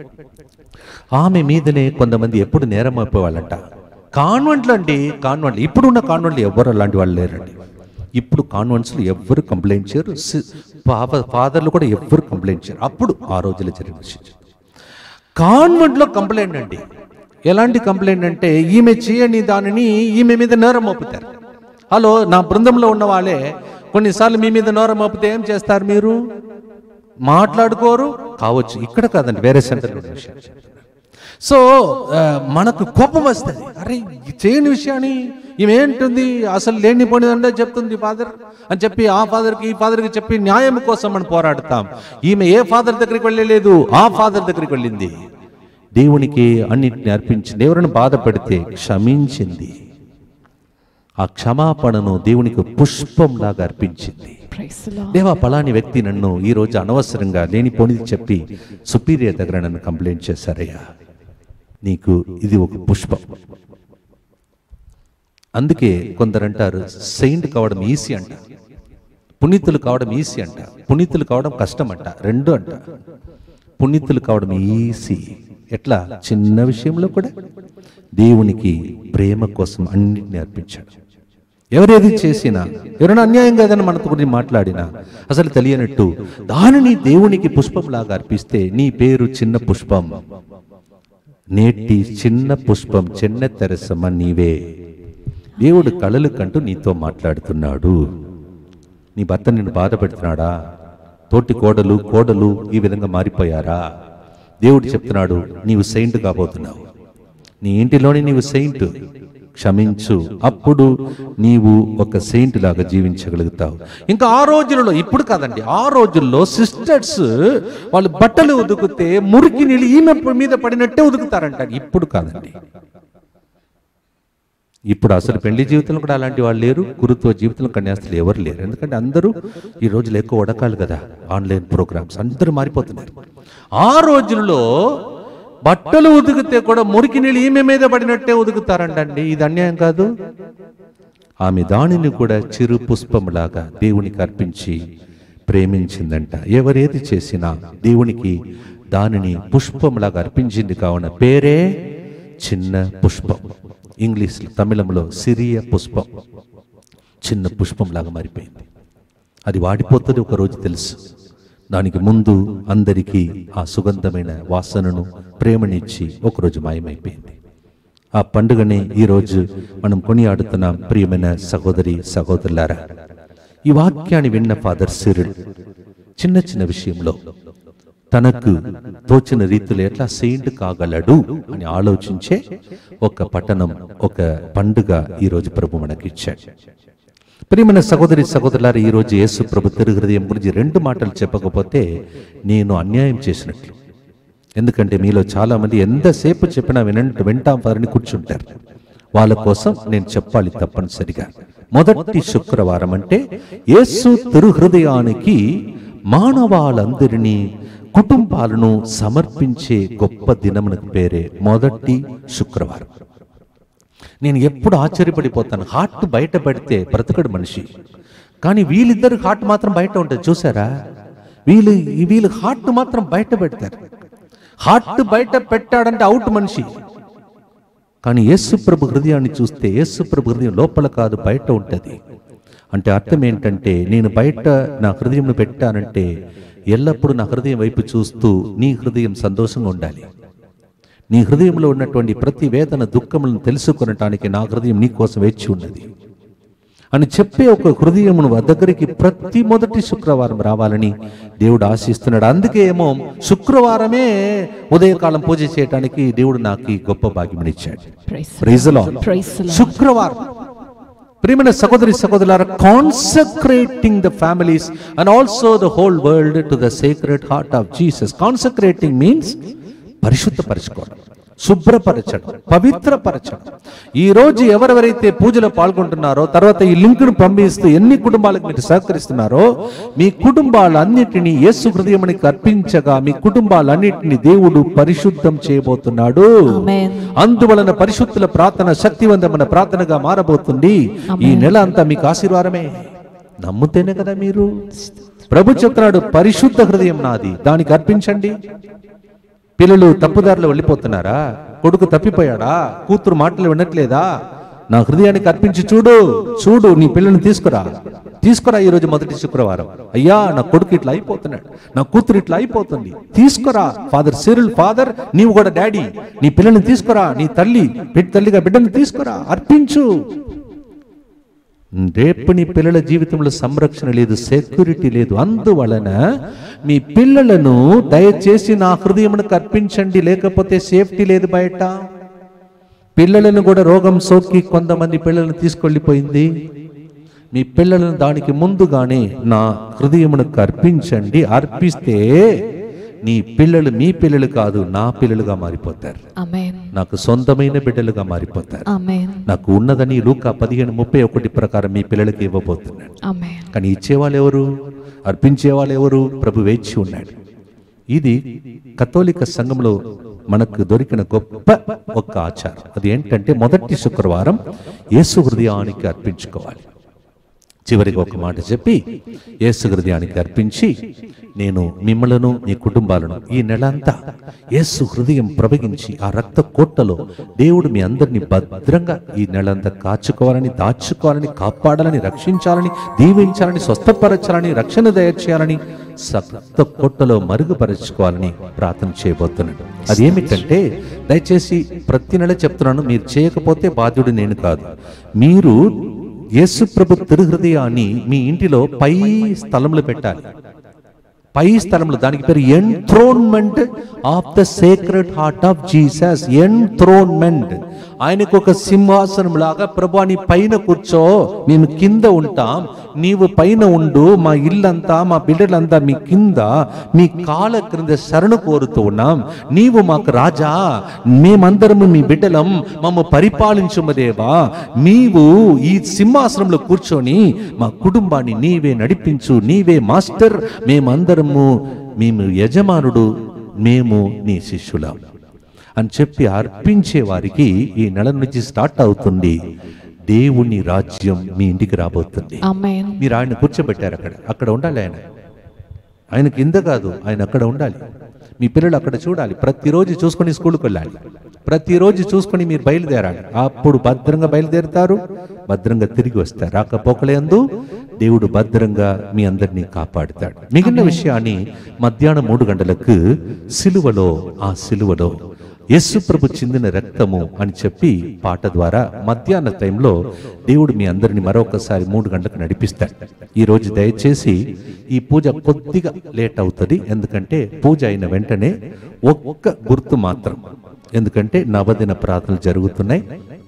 ఆమె మీదనే కొంతమంది ఎప్పుడు నేరం అయిపోవాలంట కాన్వెంట్లు అండి కాన్వెంట్లు ఇప్పుడున్న కాన్వెంట్లు ఎవరు అలాంటి వాళ్ళు లేరండి ఇప్పుడు కాన్వెంట్స్లో ఎవ్వరు కంప్లైంట్ చేయరు సి- పాప ఫాదర్లు కూడా ఎవ్వరు కంప్లైంట్ చేయరు అప్పుడు ఆ రోజుల్లో జరిగిన విషయం కాన్వెంట్లో కంప్లైంట్ అండి ఎలాంటి కంప్లైంట్ అంటే ఈమె చేయని దానిని ఈమె మీద నేరం మోపుతారు హలో నా బృందంలో ఉన్న వాళ్ళే కొన్నిసార్లు మీ మీద నేరం మోపితే ఏం చేస్తారు మీరు మాట్లాడుకోరు కావచ్చు ఇక్కడ కాదండి వేరే సెంటర్లో ఉన్న విషయాలు చెప్తున్నాను. సో ఆ, మనకు కోపం వస్తుంది అరే ఈ చేయని విషయాన్ని ఈమె ఏంటుంది అసలు లేని పోనిదంటే చెప్తుంది ఫాదర్ అని చెప్పి ఆ ఫాదర్కి ఈ ఫాదర్కి చెప్పి న్యాయం కోసం మనం పోరాడతాం ఈమె ఏ ఫాదర్ దగ్గరికి వెళ్ళలేదు ఆ ఫాదర్ దగ్గరికి వెళ్ళింది దేవునికి అన్నిటిని అర్పించింది ఎవరిని బాధ పెడితే క్షమించింది ఆ క్షమాపణను దేవునికి పుష్పంలాగా అర్పించింది Praise the Lord. దేవా పలాని వ్యక్తి నన్ను ఈ రోజు అనవసరంగా లేనిపోనిది చెప్పి సుపీరియర్ దగ్గర నన్ను కంప్లైంట్ చేశారయ్యా నీకు ఇది ఒక పుష్పం అందుకే కొందరు అంటారు సెయింట్ కావడం ఈజీ అంట పునీతులు కావడం ఈజీ అంట పునీతులు కావడం కష్టం అంట రెండు అంట పునీతులు కావడం ఈజీ ఎట్లా చిన్న విషయంలో కూడా దేవునికి ప్రేమ కోసం అన్నిటిని అర్పించాడు ఎవరేది చేసినా ఎవరైనా అన్యాయం కాదని మనతో గురించి మాట్లాడినా అసలు తెలియనట్టు దానిని దేవునికి పుష్పంలాగా అర్పిస్తే నీ పేరు చిన్న పుష్పం నేటి చిన్న పుష్పం చిన్న తెరసమ్మ నీవే దేవుడు కళలు కంటూ నీతో మాట్లాడుతున్నాడు నీ భర్త నిన్ను బాధ పెడుతున్నాడా తోటి కోడలు కోడలు ఈ విధంగా మారిపోయారా దేవుడు చెప్తున్నాడు నీవు సెయింట్ కాబోతున్నావు నీ ఇంటిలోనే నీవు సెయింట్ క్షమించు అప్పుడు నీవు ఒక సెయింట్ లాగా జీవించగలుగుతావు ఇంకా ఆ రోజులలో ఇప్పుడు కాదండి ఆ రోజుల్లో సిస్టర్స్ వాళ్ళు బట్టలు ఉదుకుతే మురికి నీళ్ళు ఈమె మీద పడినట్టే ఉదుకుతారంట ఇప్పుడు కాదండి ఇప్పుడు అసలు పెళ్లి జీవితంలో కూడా అలాంటి వాళ్ళు లేరు గురుత్వ జీవితంలో కన్యాస్తులు ఎవరు లేరు ఎందుకంటే అందరూ ఈ రోజులు ఎక్కువ వడకాలు కదా ఆన్లైన్ ప్రోగ్రామ్స్ అందరూ మారిపోతున్నారు ఆ రోజుల్లో బట్టలు ఉతికితే కూడా మురికి నీళ్ళు ఈమె మీద పడినట్టే ఉతుకుతారంటండి ఇది అన్యాయం కాదు ఆమె దానిని కూడా చిరు పుష్పంలాగా దేవునికి అర్పించి ప్రేమించిందంట ఎవరేది చేసినా దేవునికి దానిని పుష్పంలాగా అర్పించింది కావున పేరే చిన్న పుష్పం ఇంగ్లీష్ తమిళంలో సిరియ పుష్పం చిన్న పుష్పంలాగా మారిపోయింది అది వాడిపోతుంది ఒక రోజు తెలుసు దానికి ముందు అందరికీ ఆ సుగంధమైన వాసనను ప్రేమనిచ్చి ఒకరోజు మాయమైపోయింది ఆ పండుగని ఈరోజు మనం కొనియాడుతున్నాం ప్రియమైన సహోదరి సహోదరులారా ఈ వాక్యాన్ని విన్న ఫాదర్ సిరుల్ చిన్న చిన్న విషయంలో తనకు తోచిన రీతిలో ఎట్లా సెయింట్ కాగలడు అని ఆలోచించే ఒక పట్టణం ఒక పండుగ ఈరోజు ప్రభు మనకిచ్చాడు ప్రియమైన సహోదరి సహోదరులారు ఈ రోజు యేసు ప్రభు తిరు హృదయం గురించి రెండు మాటలు చెప్పకపోతే నేను అన్యాయం చేసినట్లు ఎందుకంటే మీలో చాలా మంది ఎంతసేపు చెప్పినా వినంట వింటాం వారిని కూర్చుంటారు వాళ్ళ కోసం నేను చెప్పాలి తప్పనిసరిగా మొదటి శుక్రవారం అంటే యేసు తిరు హృదయానికి మానవాళందరినీ కుటుంబాలను సమర్పించే గొప్ప దినమునకు పేరే మొదటి శుక్రవారం నేను ఎప్పుడు ఆశ్చర్యపడిపోతాను హార్ట్ బయట పెడితే బ్రతకడు మనిషి కానీ వీళ్ళిద్దరు హార్ట్ మాత్రం బయట ఉంటుంది చూసారా వీళ్ళు వీళ్ళు హార్ట్ మాత్రం బయట పెడతారు హార్ట్ బయట పెట్టాడంటే అవుట్ మనిషి కానీ యేసు ప్రభు హృదయాన్ని చూస్తే యేసు ప్రభు హృదయం లోపల కాదు బయట ఉంటుంది అంటే అర్థం ఏంటంటే నేను బయట నా హృదయంను పెట్టానంటే ఎల్లప్పుడూ నా హృదయం వైపు చూస్తూ నీ హృదయం సంతోషంగా ఉండాలి నీ హృదయంలో ఉన్నటువంటి ప్రతి వేదన దుఃఖములను తెలుసుకొనటానికి నా హృదయం నీ కోసం వేచి ఉన్నది అని చెప్పే ఒక హృదయమును దగ్గరికి ప్రతి మొదటి శుక్రవారం రావాలని దేవుడు ఆశిస్తున్నాడు అందుకే ఏమో శుక్రవారమే ఉదయకాలం పూజ చేయటానికి దేవుడు నాకు ఈ గొప్ప భాగ్యమునిచ్చాడు Praise the Praise the Lord. Praise the Lord. శుక్రవారం ప్రియమైన సహోదరి సహోదరులారా consecrating the families and also the whole world to the secret heart of Jesus consecrating means పరిశుద్ధపరచుకోవడం శుభ్రపరచడం పవిత్రపరచడం ఈ రోజు ఎవరెవరైతే పూజలో పాల్గొంటున్నారో తర్వాత ఈ లింకును పంపిస్తూ ఎన్ని కుటుంబాలకు మీరు సహకరిస్తున్నారో మీ కుటుంబాలన్నిటినీ యేసు హృదయమునికి అర్పించగా మీ కుటుంబాలన్నిటిని దేవుడు పరిశుద్ధం చేయబోతున్నాడు Amen. అందువలన పరిశుద్ధుల ప్రార్థన శక్తివంతమైన ప్రార్థనగా మారబోతుంది ఈ నెల అంతా మీకు ఆశీర్వాదమే నమ్ముతేనే కదా మీరు ప్రభు చెప్తున్నాడు పరిశుద్ధ హృదయం నాది దానికి అర్పించండి పిల్లలు తప్పుదారిలో వెళ్ళిపోతున్నారా కొడుకు తప్పిపోయాడా కూతురు మాటలు వినట్లేదా నా హృదయానికి అర్పించి చూడు చూడు నీ పిల్లల్ని తీసుకురా తీసుకురా ఈ రోజు మొదటి శుక్రవారం అయ్యా నా కొడుకు ఇట్లా అయిపోతున్నాడు నా కూతురు ఇట్లా అయిపోతుంది తీసుకురా ఫాదర్ సిరుల్ ఫాదర్ నీవు కూడా డాడీ నీ పిల్లల్ని తీసుకురా నీ తల్లి బిడ్డ తల్లిగా బిడ్డని తీసుకురా అర్పించు రేపు నీ పిల్లల జీవితంలో సంరక్షణ లేదు సెక్యూరిటీ లేదు అందువలన మీ పిల్లలను దయచేసి నా హృదయమునకు అర్పించండి లేకపోతే సేఫ్టీ లేదు బయట పిల్లలను కూడా రోగం సోకి కొంతమంది పిల్లలను తీసుకెళ్ళిపోయింది మీ పిల్లలను దానికి ముందుగానే నా హృదయమునకు అర్పించండి అర్పిస్తే నీ పిల్లలు మీ పిల్లలు కాదు నా పిల్లలుగా మారిపోతారు Amen. నాకు సొంతమైన బిడ్డలుగా మారిపోతారు Amen. నాకు ఉన్నదని లూకా పదిహేను ముప్పై ఒకటి ప్రకారం మీ పిల్లలకి ఇవ్వబోతున్నాడు Amen. కానీ ఇచ్చేవాళ్ళు ఎవరు అర్పించేవాళ్ళు ఎవరు ప్రభు వేచి ఉన్నాడు ఇది కథోలిక సంఘంలో మనకు దొరికిన గొప్ప ఒక ఆచారం అది ఏంటంటే మొదటి శుక్రవారం యేసు హృదయానికి అర్పించుకోవాలి చివరికి ఒక మాట చెప్పి యేసు హృదయానికి అర్పించి నేను మిమ్మలను మీ కుటుంబాలను ఈ నెల అంతా యేసు హృదయం ప్రవగించి ఆ రక్త కోట్టలో దేవుడు మీ అందరినీ భద్రంగా ఈ నెలంతా కాచుకోవాలని దాచుకోవాలని కాపాడాలని రక్షించాలని దీవించాలని స్వస్థపరచాలని రక్షణ దయచేయాలని రక్త కోట్టలో మరుగుపరచుకోవాలని ప్రార్థన చేయబోతున్నాను అదేమిటంటే దయచేసి ప్రతి నెల చెప్తున్నాను మీరు చేయకపోతే బాధ్యుడు నేను కాదు మీరు యేసు ప్రభు తిరుహృదయాన్ని మీ ఇంటిలో పై స్థలంలో పెట్టాలి పై స్థలంలో దానికి పేరు enthronement of the sacred heart of Jesus enthronement ఆయనకు ఒక సింహాసనం లాగా ప్రభు నీ పైన కూర్చో మేము కింద ఉంటాం నీవు పైన ఉండు మా ఇల్లంతా మా బిడ్డలంతా మీ కింద మీ కాళ్ళ క్రింద శరణు కోరుతూ ఉన్నాం నీవు మాకు రాజా మేమందరము మీ బిడ్డలం మమ్మ పరిపాలించుమదేవా నీవు ఈ సింహాసనంలో కూర్చొని మా కుటుంబాన్ని నీవే నడిపించు నీవే మాస్టర్ మేమందరము మేము యజమానుడు మేము నీ శిష్యులం అని చెప్పి అర్పించే వారికి ఈ నెల నుంచి స్టార్ట్ అవుతుంది దేవుని రాజ్యం మీ ఇంటికి రాబోతుంది Amen. మీరు ఆయన కూర్చోబెట్టారు అక్కడ అక్కడ ఉండాలి ఆయన ఆయన కింద కాదు ఆయన అక్కడ ఉండాలి మీ పిల్లలు అక్కడ చూడాలి ప్రతిరోజు చూసుకొని స్కూల్కి వెళ్ళాలి ప్రతిరోజు చూసుకొని మీరు బయలుదేరాలి అప్పుడు భద్రంగా బయలుదేరుతారు భద్రంగా తిరిగి వస్తారు రాకపోకలేందు దేవుడు భద్రంగా మీ అందరినీ కాపాడుతాడు మిగిలిన విషయాన్ని మధ్యాహ్నం మూడు గంటలకు సిలువలో ఆ సిలువలో యేసు ప్రభు చిందిన రక్తము అని చెప్పి పాట ద్వారా మధ్యాహ్న టైంలో దేవుడు మీ అందరిని మరొకసారి మూడు గంటలకు నడిపిస్తాడు ఈ రోజు దయచేసి ఈ పూజ కొద్దిగా లేట్ అవుతుంది ఎందుకంటే పూజ అయిన వెంటనే ఒక్క గుర్తు మాత్రం ఎందుకంటే నవదిన ప్రార్థనలు జరుగుతున్నాయి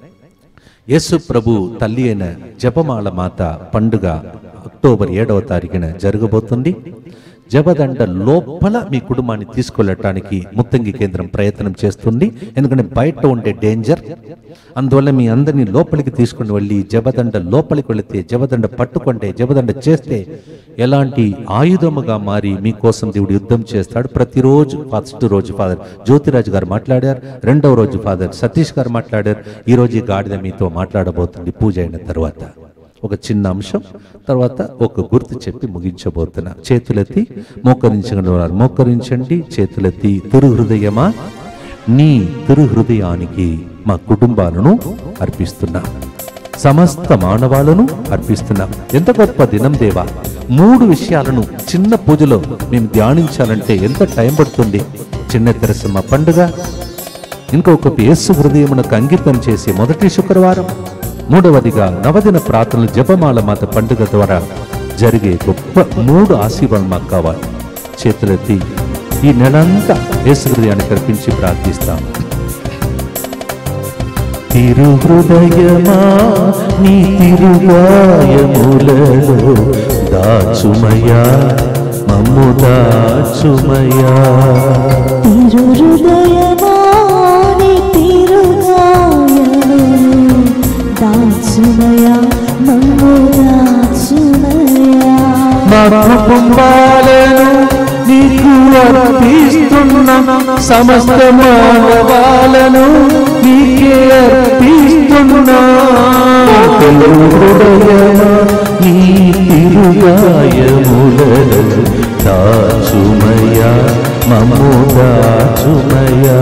యేసు ప్రభు తల్లి అయిన జపమాల మాత పండుగ అక్టోబర్ ఏడవ తారీఖున జరగబోతుంది జపదండ లోపల మీ కుటుంబాన్ని తీసుకెళ్ళటానికి ముత్తంగి కేంద్రం ప్రయత్నం చేస్తుంది ఎందుకంటే బయట ఉండే డేంజర్ అందువల్ల మీ అందరినీ లోపలికి తీసుకుని వెళ్ళి జబదండ లోపలికి వెళితే జబదండ పట్టుకుంటే జబదండ చేస్తే ఎలాంటి ఆయుధముగా మారి మీకోసం దేవుడు యుద్ధం చేస్తాడు ప్రతిరోజు ఫస్ట్ రోజు ఫాదర్ జ్యోతిరాజు గారు మాట్లాడారు రెండవ రోజు ఫాదర్ సతీష్ గారు మాట్లాడారు ఈ రోజు ఈ గాడిద మీతో మాట్లాడబోతుంది పూజ అయిన తర్వాత ఒక చిన్న అంశం తర్వాత ఒక గుర్తు చెప్పి ముగించబోతున్నా చేతులెత్తి మోకరించగల వారు మోకరించండి చేతులెత్తి తిరు హృదయమా నీ తిరు హృదయానికి మా కుటుంబాలను అర్పిస్తున్నా సమస్త మానవాలను అర్పిస్తున్నాం ఎంత గొప్ప దినం దేవా మూడు విషయాలను చిన్న పూజలో మేము ధ్యానించాలంటే ఎంత టైం పడుతుంది చిన్న తెరసమ్మ పండుగ ఇంకొక యేసు హృదయమునకు అంకితం చేసే మొదటి శుక్రవారం మూడవదిగా నవదిన ప్రార్థనలు జపమాల మాత పండుగ ద్వారా జరిగే గొప్ప మూడు ఆశీర్వాదం మాకు కావాలి చేతులెత్తి ఈ నెలంతా యేసు హృదయాన్ని కల్పించి ప్రార్థిస్తాం తిరు హృదయమా నీ తిరుగాయములలో దాచుమయా మమ్ము దాచుమయా తిరుహృదయమాని తిరుగాయను దాచుమయా మమ్ము దాచుమయా మా కుటుంబాలను నీకు అర్పిస్తున్న సమస్త మానవాలను నీకే అర్పిస్తున్నా తెలుగు హృదయమా నీ తిరుగాయములలో దాచుమయా మమ్ము దాచుమయా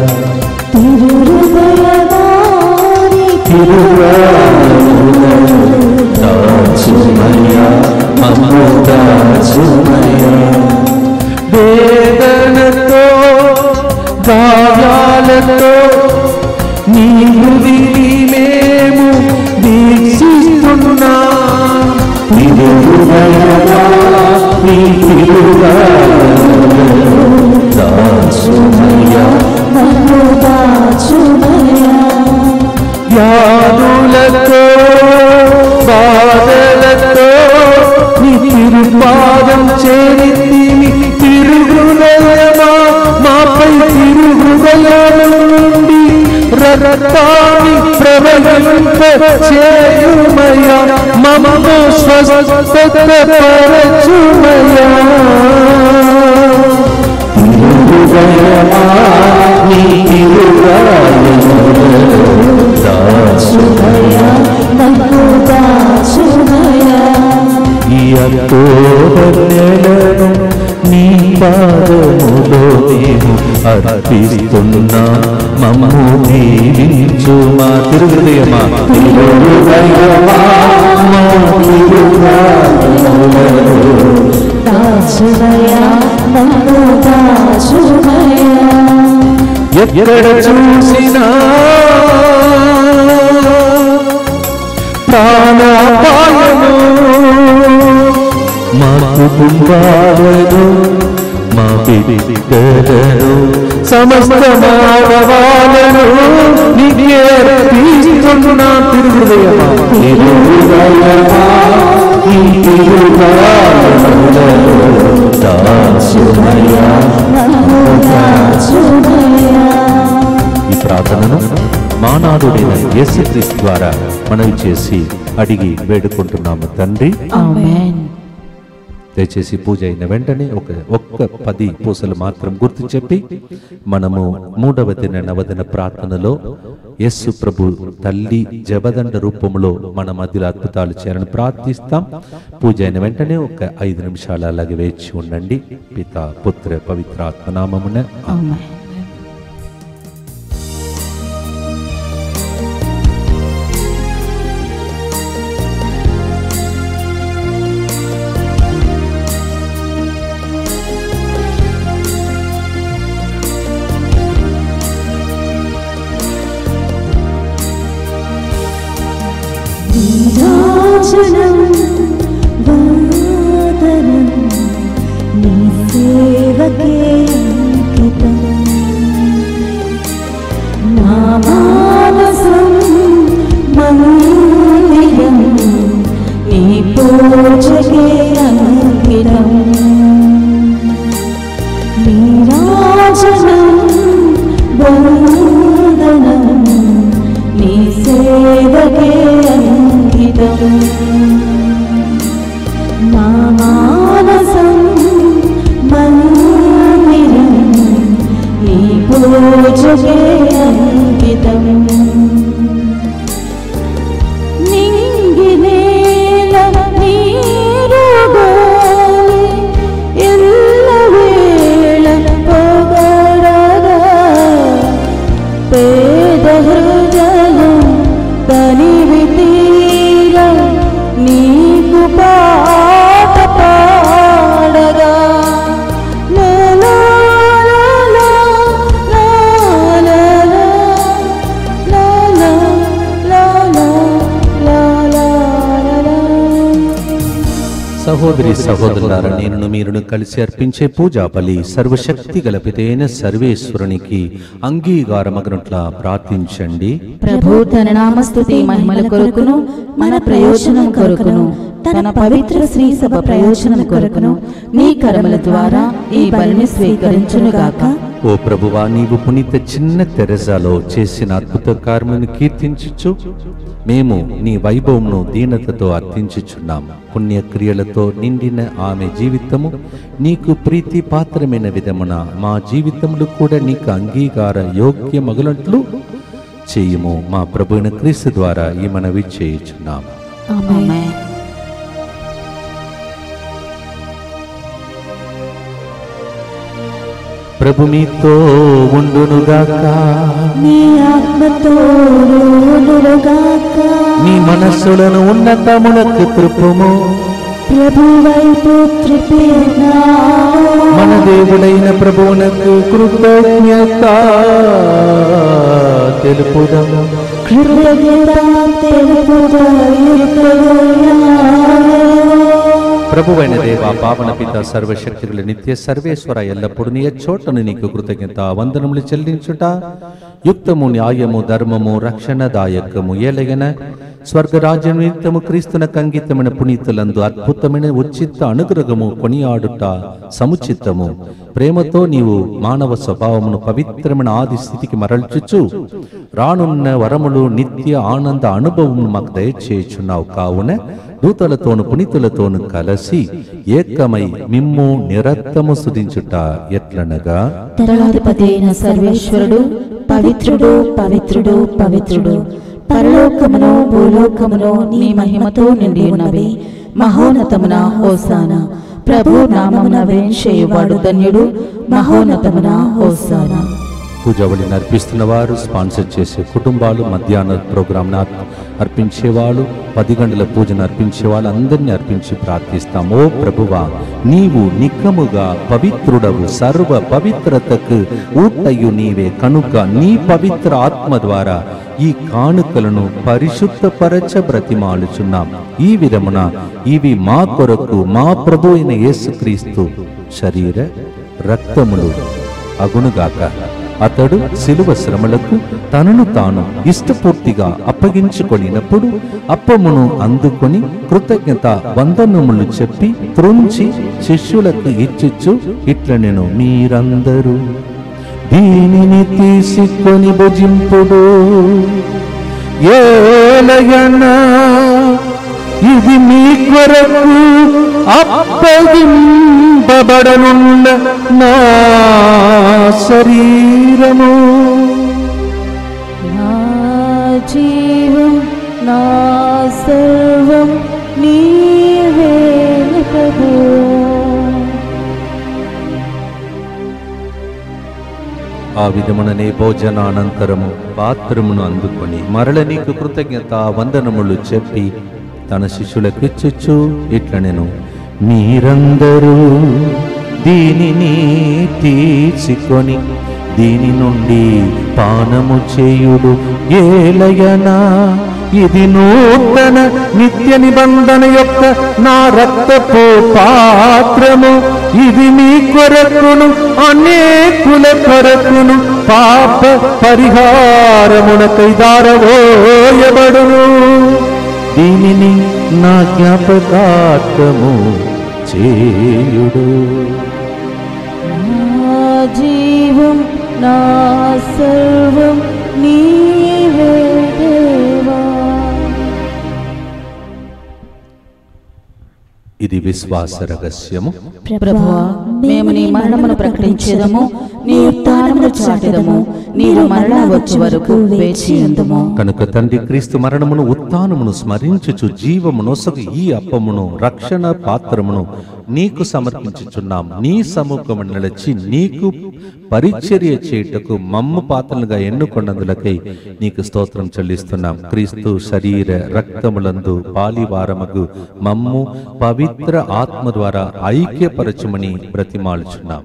తిరుహృదయమాని తిరుగాయములలో దాచుమయా మమ్ము దాచుమయా వేదనతో గాయాలతో నీ హృదిని మేము దీక్షిస్తున్నాం దాసుమయ్యా నన్ను దాచుమయ్యా వ్యాధులతో బాధలతో నీ తిరుపాదం చేరితిమి తిరుగుదయమా మాపై తిరుగుదయాల నుండి రక్తాన్ని ప్రవహింప చేయుమయ్యా మమను స్వస్థపరచుమయ్యా తిరుగుదయమా నీ దాచుమయ్యా నన్ను దాచుమయ్యా ఈ అక్టోబర్ నెలను నీ పాదములో మేము అర్పిస్తున్నా మమ్ము దీవించు మా తిరుగుదయమా తిరుగుదయమా మా తిరుగుదయములను దాచుమయ్యా నన్ను దాచుమయ్యా ఎక్కడ చూసినా ప్రాణాపాయము మా కుటుంబాలను మా బిడ్డలను సమస్త మానవాలను నీకే అర్పిస్తున్నా తిరుగుదయమా తిరుగుదయమా ఈ తిరుగుదయములను దాసుమయ్యా నన్ను దాచుమయ్యా ఈ ప్రార్థనను మానాడుడైన యేసుక్రీస్తు ద్వారా మనవి చేసి అడిగి వేడుకుంటున్నాము తండ్రి Amen. దయచేసి పూజ అయిన వెంటనే ఒక ఒక్క పది పూసలు మాత్రం గుర్తు చెప్పి మనము మూడవ దిన నవదిన ప్రార్థనలో యస్సు ప్రభు తల్లి జబదండ రూపంలో మన మధ్యలో అద్భుతాలు చేయాలని ప్రార్థిస్తాం పూజ అయిన వెంటనే ఒక ఐదు నిమిషాలు అలాగే వేచి ఉండండి పిత పుత్ర పవిత్ర ఆత్మనామమున Amen. నీరాజనం వాదనం నీ సేవకే అంకితం నా మానసం మందిరం నీ పూజకే అంకితం నీరాజనం వందనం నీ సేవకే అంకితం నా మానసం మందిరం నీ పూజకే అంకితం నింగి నేల నీరు గాలి ఎల్లవేళ పొగడగా పేద హృదయం తనివి తీర నీకు పాట పాడగా లా లా లా లా లా లా లా లా లా లా లా లా లా లా సహోదరి సహోదరులారా నేను మీరును కలిసి అర్పించే పూజా బలి సర్వశక్తి గలపితైన సర్వేశ్వరునికి అంగీకారమగనుట్లా ప్రార్థించండి ప్రభు తన నామస్తుతి మహిమల కొరకును మన ప్రయోజనం కొరకును తన పవిత్ర శ్రీ సభ ప్రయోజనం కొరకును నీ కర్మల ద్వారా ఈ బలిని స్వీకరించునుగాక ఓ ప్రభువా నీవు పునీత చిన్న తెరజాలో చేసిన అద్భుత కార్యమును కీర్తించుచు మేము నీ వైభవమును దీనతతో అర్థించుచున్నాం పుణ్యక్రియలతో నిండిన ఆమె జీవితము నీకు ప్రీతి పాత్రమైన విధమున మా జీవితములు కూడా నీకు అంగీకార యోగ్యమగునట్లు చేయుము మా ప్రభువున క్రీస్తు ద్వారా ఈ మనవి చేయుచున్నాం ఆమేన్ ప్రభు మీతో ఉండునుగాక నీ ఆత్మతో గాక నీ మనస్సులను ఉన్నతములకు త్రిప్పుము ప్రభు వైపు త్రిపినావు మన దేవుడైన ప్రభువునకు కృతజ్ఞత తెలుపుదము కృతజ్ఞత తెలుపుట యుక్తము న్యాయము. ప్రభువైన దేవ పావన పిత సర్వశక్తుల నిత్య సర్వేశ్వర ఎల్లప్పుడు నీ చోటను నీకు కృతజ్ఞత వందనములు చెల్లించుట యుక్తము న్యాయము ధర్మము రక్షణదాయకము ఏలగన స్వర్గరాజ్యం నిత్యము క్రీస్తున కంగితమైన పునీతులందు అద్భుతమైన ఉచిత అనుగ్రహము కొనియాడుట సముచితము ప్రేమతో నీవు మానవ స్వభావమును పవిత్రమైన ఆది స్థితికి మరల్చుచు రానున్న వరములు నిత్య ఆనంద అనుభవమును మాకు దయచేయుచున్నావు కావున దూతలతోను పునీతులతోను కలసి ఏకమై మిమ్ము నిరత్తము సుధించుట ఎట్లనగా తరాధిపతి అయిన సర్వేశ్వరుడు పవిత్రుడు పవిత్రుడు పవిత్రుడు పరలోకమును భూలోకమును నీ మహిమతో నిండి ఉన్నవి మహోన్నతమున హోసాన ప్రభు నామమున వేంచేయువాడు ధన్యుడు మహోన్నతమున హోసాన పూజావళి నర్పిస్తున్న వారు స్పాన్సర్ చేసే కుటుంబాలు మధ్యాహ్న ప్రోగ్రామ్ అర్పించేవాళ్ళు పది గంటల పూజను అర్పించే వాళ్ళు అందరినీ అర్పించి ప్రార్థిస్తాం ఓ ప్రభువా నీవు నిక్కముగా పవిత్రుడవు సర్వ పవిత్రతకు ఊటయు నీవే కనుక నీ పవిత్ర ఆత్మ ద్వారా ఈ కానుకలను పరిశుద్ధపరచ బ్రతిమాలుచున్నాం ఈ విధమున ఇవి మా కొరకు మా ప్రభు అయిన యేసుక్రీస్తు శరీర రక్తములు అగునుగాక అతడు శిలువ శ్రమలకు తనను తాను ఇష్టపూర్తిగా అప్పగించుకొనినప్పుడు అప్పమును అందుకొని కృతజ్ఞత వందనములు చెప్పి త్రుంచి శిష్యులకు ఇచ్చిచ్చు ఇట్ల నేను మీరందరూ దీనిని తీసుకొని భుజింపుడు ఏలయనా ఇది మీ కొరకు అప్పగింపబడనున్న నా శరీరము నా జీవం నా సర్వం నీవే ప్రభు ఆ విధముననే భోజనానంతరము పాత్రమును అందుకొని మరల నీకు కృతజ్ఞత వందనములు చెప్పి తన శిష్యులకు ఇచ్చిచ్చు ఇట్ల నేను మీరందరూ దీనిని తీసుకొని దీని నుండి పానము చేయుడు ఏలయనా ఇది నూతన నిత్య నిబంధన యొక్క నా రక్తపు పాత్రము ఇది మీ కొరకును అనేకుల కొరకును పాప పరిహారమునకై దారవోయబడును దీనిని నా జ్ఞాపకార్థము చేయుడు నా జీవం నా సర్వం నీవే దేవా ఇది విశ్వాస రహస్యము ప్రభువా మేము నీ మరణమును ప్రకటించేదము నీ ఉత్థానమును చాటెదము నీవు మరలా వచ్చే వరకు వేచి ఉందుము కనుక తండ్రి క్రీస్తు మరణమును ఉత్థానమును స్మరించుచు జీవము నొసగు ఈ అప్పమును రక్షణ పాత్రమును నీకు సమర్పించుచున్నాం నీ సముఖము నిలిచి నీకు పరిచర్య చేయుటకు మమ్ము పాత్రలుగా ఎన్నుకొన్నందులకై నీకు స్తోత్రం చెల్లిస్తున్నాం క్రీస్తు శరీర రక్తములందు పాలివారమగు మమ్ము పవిత్ర ఆత్మ ద్వారా ఐక్యపరచుమని బ్రతిమాలుచున్నాం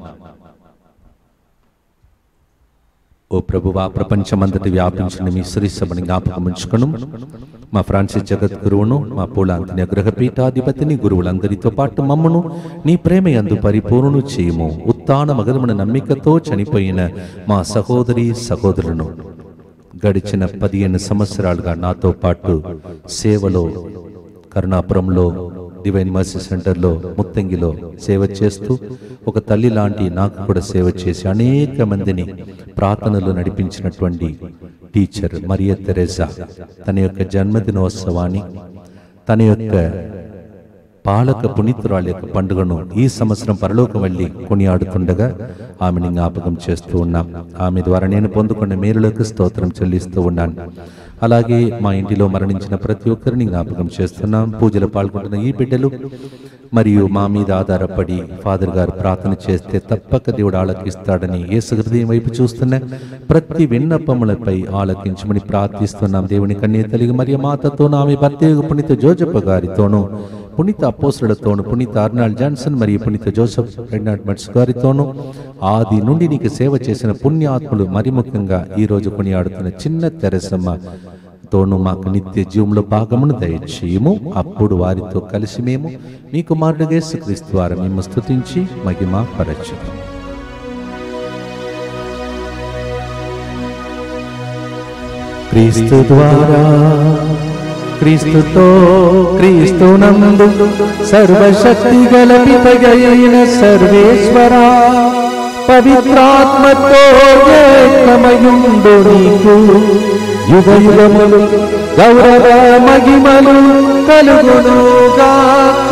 ఓ ప్రభువా ప్రపంచమంతటి వ్యాపించిన మీ శ్రీసభని జ్ఞాపకం ఉంచుకును మా ఫ్రాన్సిస్ జగద్గురువును మా పూలాంతని గ్రహపీఠాధిపతిని గురువులందరితో పాటు మమ్మను నీ ప్రేమ యందు పరిపూర్ణను చేయము ఉత్తాన మగధమున నమ్మికతో చనిపోయిన మా సహోదరి సహోదరులను గడిచిన పదిహేను సంవత్సరాలుగా నాతో పాటు సేవలో కరుణాపురంలో డివైన్ మర్సీ సెంటర్లో ముత్తంగిలో సేవ చేస్తూ ఒక తల్లి లాంటి నాకు కూడా సేవ చేసి అనేక మందిని ప్రార్థనలు నడిపించినటువంటి టీచర్ మరియ తెరెజా తన యొక్క జన్మదినోత్సవాన్ని తన యొక్క పాలక పునీతురాల యొక్క పండుగను ఈ సంవత్సరం పరలోకం వెళ్ళి కొనియాడుతుండగా ఆమెని జ్ఞాపకం చేస్తూ ఉన్నాం ఆమె ద్వారా నేను పొందుకున్న మేలులకు స్తోత్రం చెల్లిస్తూ ఉన్నాను అలాగే మా ఇంటిలో మరణించిన ప్రతి ఒక్కరిని జ్ఞాపకం చేస్తున్నాం పూజలు పాల్గొంటున్న ఈ బిడ్డలు మరియు మా మీద ఆధారపడి ఫాదర్ గారు ప్రార్థన చేస్తే తప్పక దేవుడు ఆలకిస్తాడని యేసు హృదయం వైపు చూస్తున్న ప్రతి విన్నపములపై ఆలకించమని ప్రార్థిస్తున్నాం దేవుని కన్య తల్లి మరియు మాతతోనూ ఆమె భర్త పునీత జోజప్ప గారితోనూ పునీత అపోసులతోను పునీత అర్నాల్డ్ జాన్సన్ మరియు పునీత జోసెఫ్ రెగ్నాడ్ మట్స్ గారితోనూ ఆది నుండి నీకు సేవ చేసిన పుణ్యాత్ములు మరి ముఖ్యంగా ఈ రోజు కొనియాడుతున్న చిన్న తెరసమ్మ తోను మాకు నిత్య జీవంలో భాగమును దయచేయము అప్పుడు వారితో కలిసి మేము మీ కుమారుడు యేసుక్రీస్తు ద్వారా మేము స్తుతించి మహిమ పరచుము క్రీస్తు ద్వారా క్రీస్తుతో క్రీస్తునందు సర్వశక్తి గల పితగైన సర్వేశ్వర పవిత్రాత్మతో ఏకమయుండు నీకు యుగ యుగములు గౌరవ మహిమలు కలుగును గాక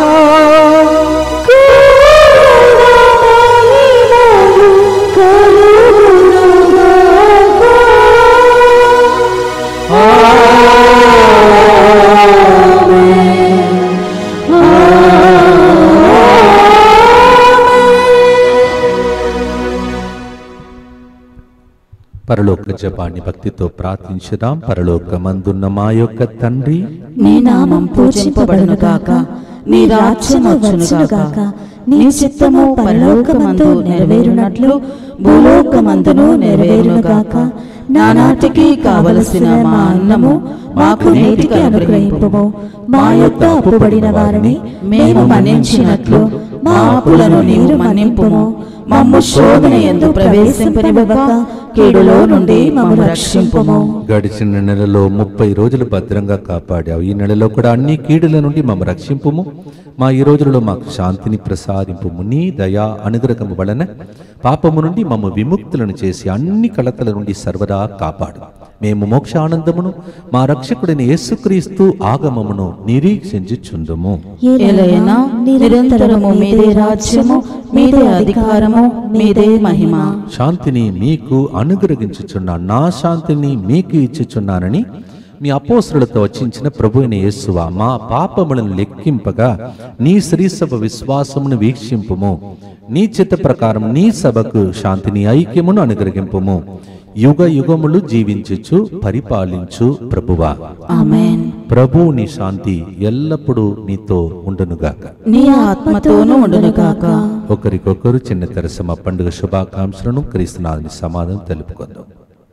పరలోక జపాన్ని భక్తితో ప్రార్థించుదాం పరలోకమందున్న మా యొక్క తండ్రి నీ నామం పూజింపబడును గాక నీ రాజ్యం వచ్చును గాక నీ చిత్తము పరలోకమందు నెరవేరునట్లు భూలోకమందును నెరవేరును గాక నానాటికి కావలసిన మా అన్నము మాకు నేటికి అనుగ్రహింపుము మా యొక్క అప్పుబడిన వారిని మేము మన్నించినట్లు మా అప్పులను నీవు మన్నింపుము మమ్ము శోధన ఎందు ప్రవేశింపనివ్వక కీడులో నుండి మమ్ము రక్షింపుము గడిచిన నెలలో ముప్పై రోజులు భద్రంగా కాపాడావు ఈ నెలలో కూడా అన్ని కీడుల నుండి మమ్మ రక్షింపుము మా ఈ రోజులలో మాకు శాంతిని ప్రసాదింపుము నీ దయా అనుగ్రహము వలన పాపము నుండి మమ్మ విముక్తులను చేసి అన్ని కలతల నుండి సర్వదా కాపాడు మేము మోక్ష ఆనందమును మా రక్షకుడైన యేసుక్రీస్తు ఆగమమును నిరీక్షించుచుందుము ఎలయనా నిరంతరము మీదే రాజ్యము మీదే అధికారము మీదే మహిమ శాంతిని మీకు అనుగ్రహించుచున్నా నా శాంతిని మీకు ఇచ్చుచున్నానని మీ అపోసరులతో వచ్చించిన ప్రభు అయిన యేసువా మా పాపములను లెక్కింపగా నీ శ్రీసభ విశ్వాసమును వీక్షింపుము నీ చిత్త ప్రకారం నీ సభకు శాంతిని ఐక్యమును అనుగ్రహింపుము యుగ యుగములు జీవించుచు పరిపాలించు ప్రభువా ఆమేన్ ప్రభు నీ శాంతి ఎల్లప్పుడూ మీతో ఉండునుగాక నీ ఆత్మతోనూ ఉండును గాక ఒకరికొకరు చిన్న తెరసమ పండుగ శుభాకాంక్షలను క్రీస్తునాథుని సమాధానం తెలుపుకుందాం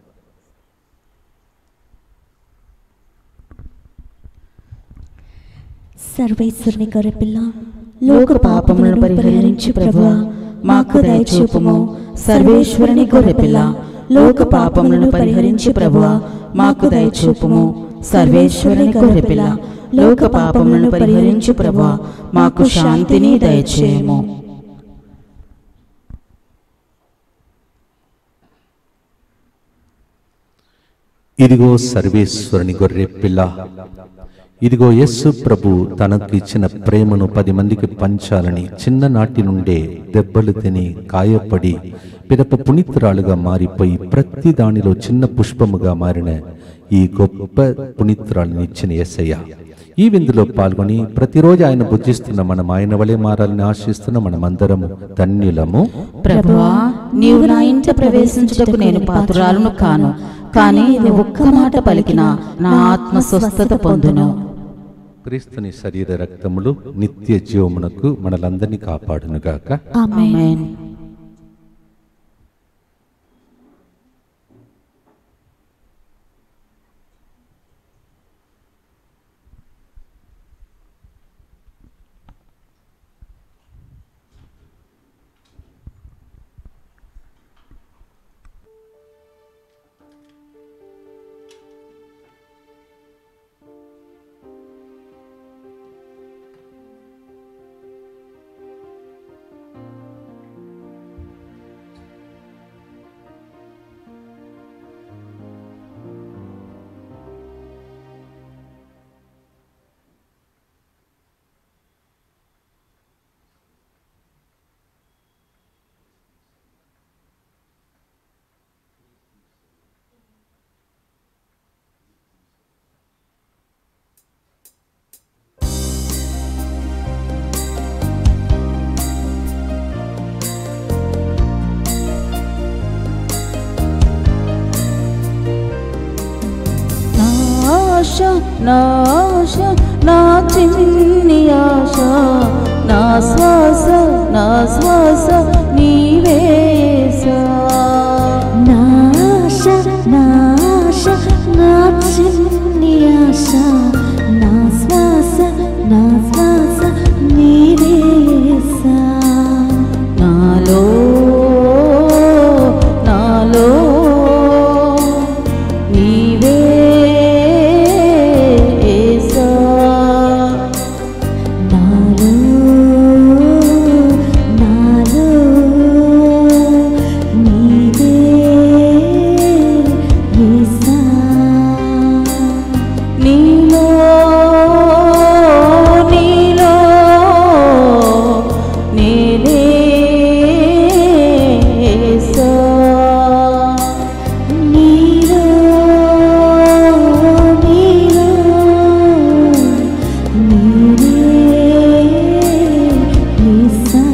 సర్వేశ్వరుని గొర్రెపిల్ల లోక పాపములను పరిహరించి ప్రభువా మాకు దయచూపుము సర్వేశ్వరుని గొర్రెపిల్ల లోక పాపములను పరిహరించి ప్రభువా మాకు దయచూపుము సర్వేశ్వరుని గొర్రెపిల్ల లోక పాపములను పరిహరించి ప్రభువా మాకు శాంతిని దయచేయము ఇదిగో సర్వేశ్వరుని గొర్రె పిల్ల ఇదిగో యస్సు ప్రభు తనకు ఇచ్చిన ప్రేమను పది మందికి పంచాలని చిన్ననాటి నుండే దెబ్బలు తిని గాయపడి పిదప పునీతురాలుగా మారిపోయి ప్రతి దానిలో చిన్న పుష్పముగా మారిన ఈ గొప్ప పునీతురాలను ఇచ్చిన ఎస్ఐ ఈ విందులో పాల్గొని ప్రతిరోజు ఆయన భుజిస్తున్న మనం ఆయన వలె మారాలని ఆశిస్తున్న మనమందరము ధన్యులము ప్రభువా నీవు నా ఇంట ప్రవేశించుటకు నేను పాత్రురాలను కాను కానీ నువ్వు ఒక్క మాట పలికిన నా ఆత్మ స్వస్థత పొందును క్రీస్తుని శరీర రక్తములు నిత్య జీవమునకు మనలందరినీ కాపాడునుగాక ఆమేన్ నా ఆశ నా ఆశ నా చిన్ని ఆశ నా శ్వాస నా శ్వాస నీవేసా నాశ నాశ నా చిన్ని ఆశ నా శ్వాస నా శ్వాస నీవే యేసా నాలో నాలో నీవే యేసా నాలో నాలో నీవే యేసా నీలో నీలో నేనే యేసా నీలో నీలో నీవే యేసా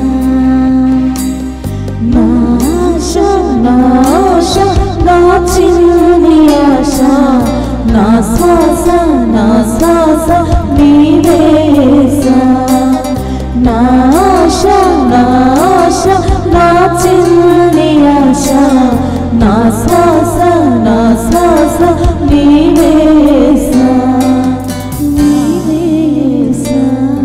నా ఆశ నా ఆశ నా చిన్ని ఆశ నా శ్వాస నా శ్వాస నీవే యేసా నా ఆశ నా ఆశ నా చిన్ని ఆశ నా శ్వాస నా శ్వాస నీవే యేసా నీవే యేసా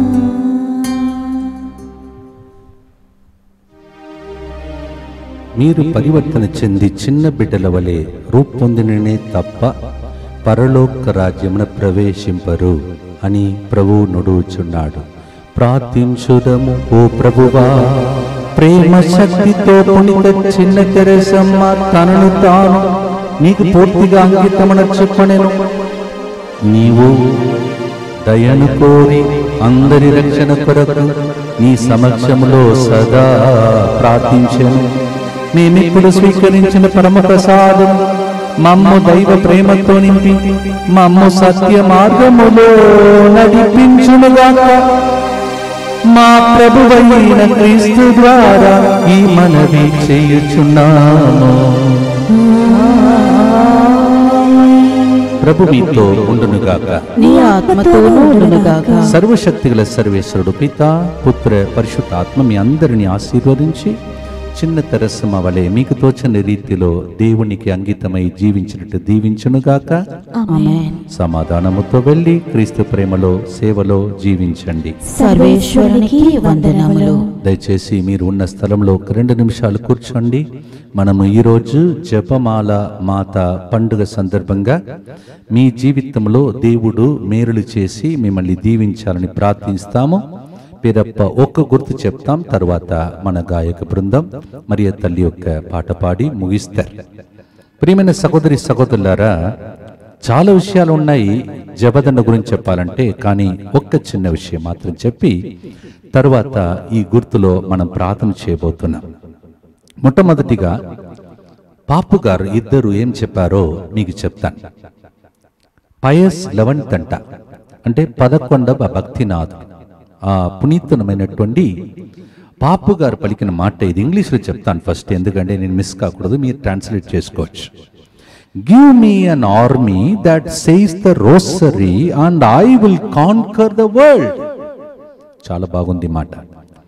మీరు పరివర్తన చెంది చిన్న బిడ్డల వలె రూపొందిననే తప్ప పరలోక రాజ్యమున ప్రవేశింపరు అని ప్రభువు నుడుచున్నాడు ప్రార్థించుదము ఓ ప్రభువా ప్రేమ శక్తితో పుణిత చిన్న తెరసమ్మ తనను తాను నీకు పూర్తిగా అంకితమన చెప్పనెను నీవు దయను కోరి అందరి రక్షణ కొరకు నీ సమక్షములో సదా ప్రార్థించను మేమిప్పుడు స్వీకరించిన పరమ ప్రసాదం మమ్ము దైవ ప్రేమతో నింపి మమ్ము సత్య మార్గములో నడిపించునుగాక మా ప్రభువైన క్రీస్తు ద్వారా ఈ మనవి చేయుచున్నాము ప్రభు మీతో ఉండునుగాక నీ ఆత్మతోనూ ఉండునుగాక సర్వశక్తిగల సర్వేశ్వరుడు పిత పుత్ర పరిశుద్ధాత్మ మీ అందరిని ఆశీర్వదించి చిన్న తెరసమ వలె మీకు తోచని రీతిలో దేవునికి అంకితమై జీవించినట్టు దీవించునుగాక ఆమేన్ సమాధానముతో వెళ్ళి క్రీస్తు ప్రేమలో సేవలో జీవించండి సర్వేశ్వరునికి వందనములు దయచేసి మీరు ఉన్న స్థలంలో ఒక రెండు నిమిషాలు కూర్చోండి మనము ఈరోజు జపమాల మాత పండుగ సందర్భంగా మీ జీవితంలో దేవుడు మేలులు చేసి మిమ్మల్ని దీవించాలని ప్రార్థిస్తాము పిరప్ప ఒక్క గుర్తు చెప్తాం తర్వాత మన గాయక బృందం మరియు తల్లి యొక్క పాట పాడి ముగిస్తారు ప్రియమైన సహోదరి సహోదరులారా చాలా విషయాలు ఉన్నాయి జబదండ గురించి చెప్పాలంటే కానీ ఒక్క చిన్న విషయం మాత్రం చెప్పి తరువాత ఈ గుర్తులో మనం ప్రార్థన చేయబోతున్నాం మొట్టమొదటిగా పాపు గారు ఇద్దరు ఏం చెప్పారో మీకు చెప్తాను పయస్ లెవెన్త్ అంట అంటే పదకొండవ భక్తినాథ్ ఆ పునీతనమైనటువంటి పాపు గారు పలికిన మాట ఇది ఇంగ్లీష్లో చెప్తాను ఫస్ట్ ఎందుకంటే నేను మిస్ కాకూడదు మీరు ట్రాన్స్లేట్ చేసుకోవచ్చు give me an army that says the rosary and I will conquer the world చాలా బాగుంది ఈ మాట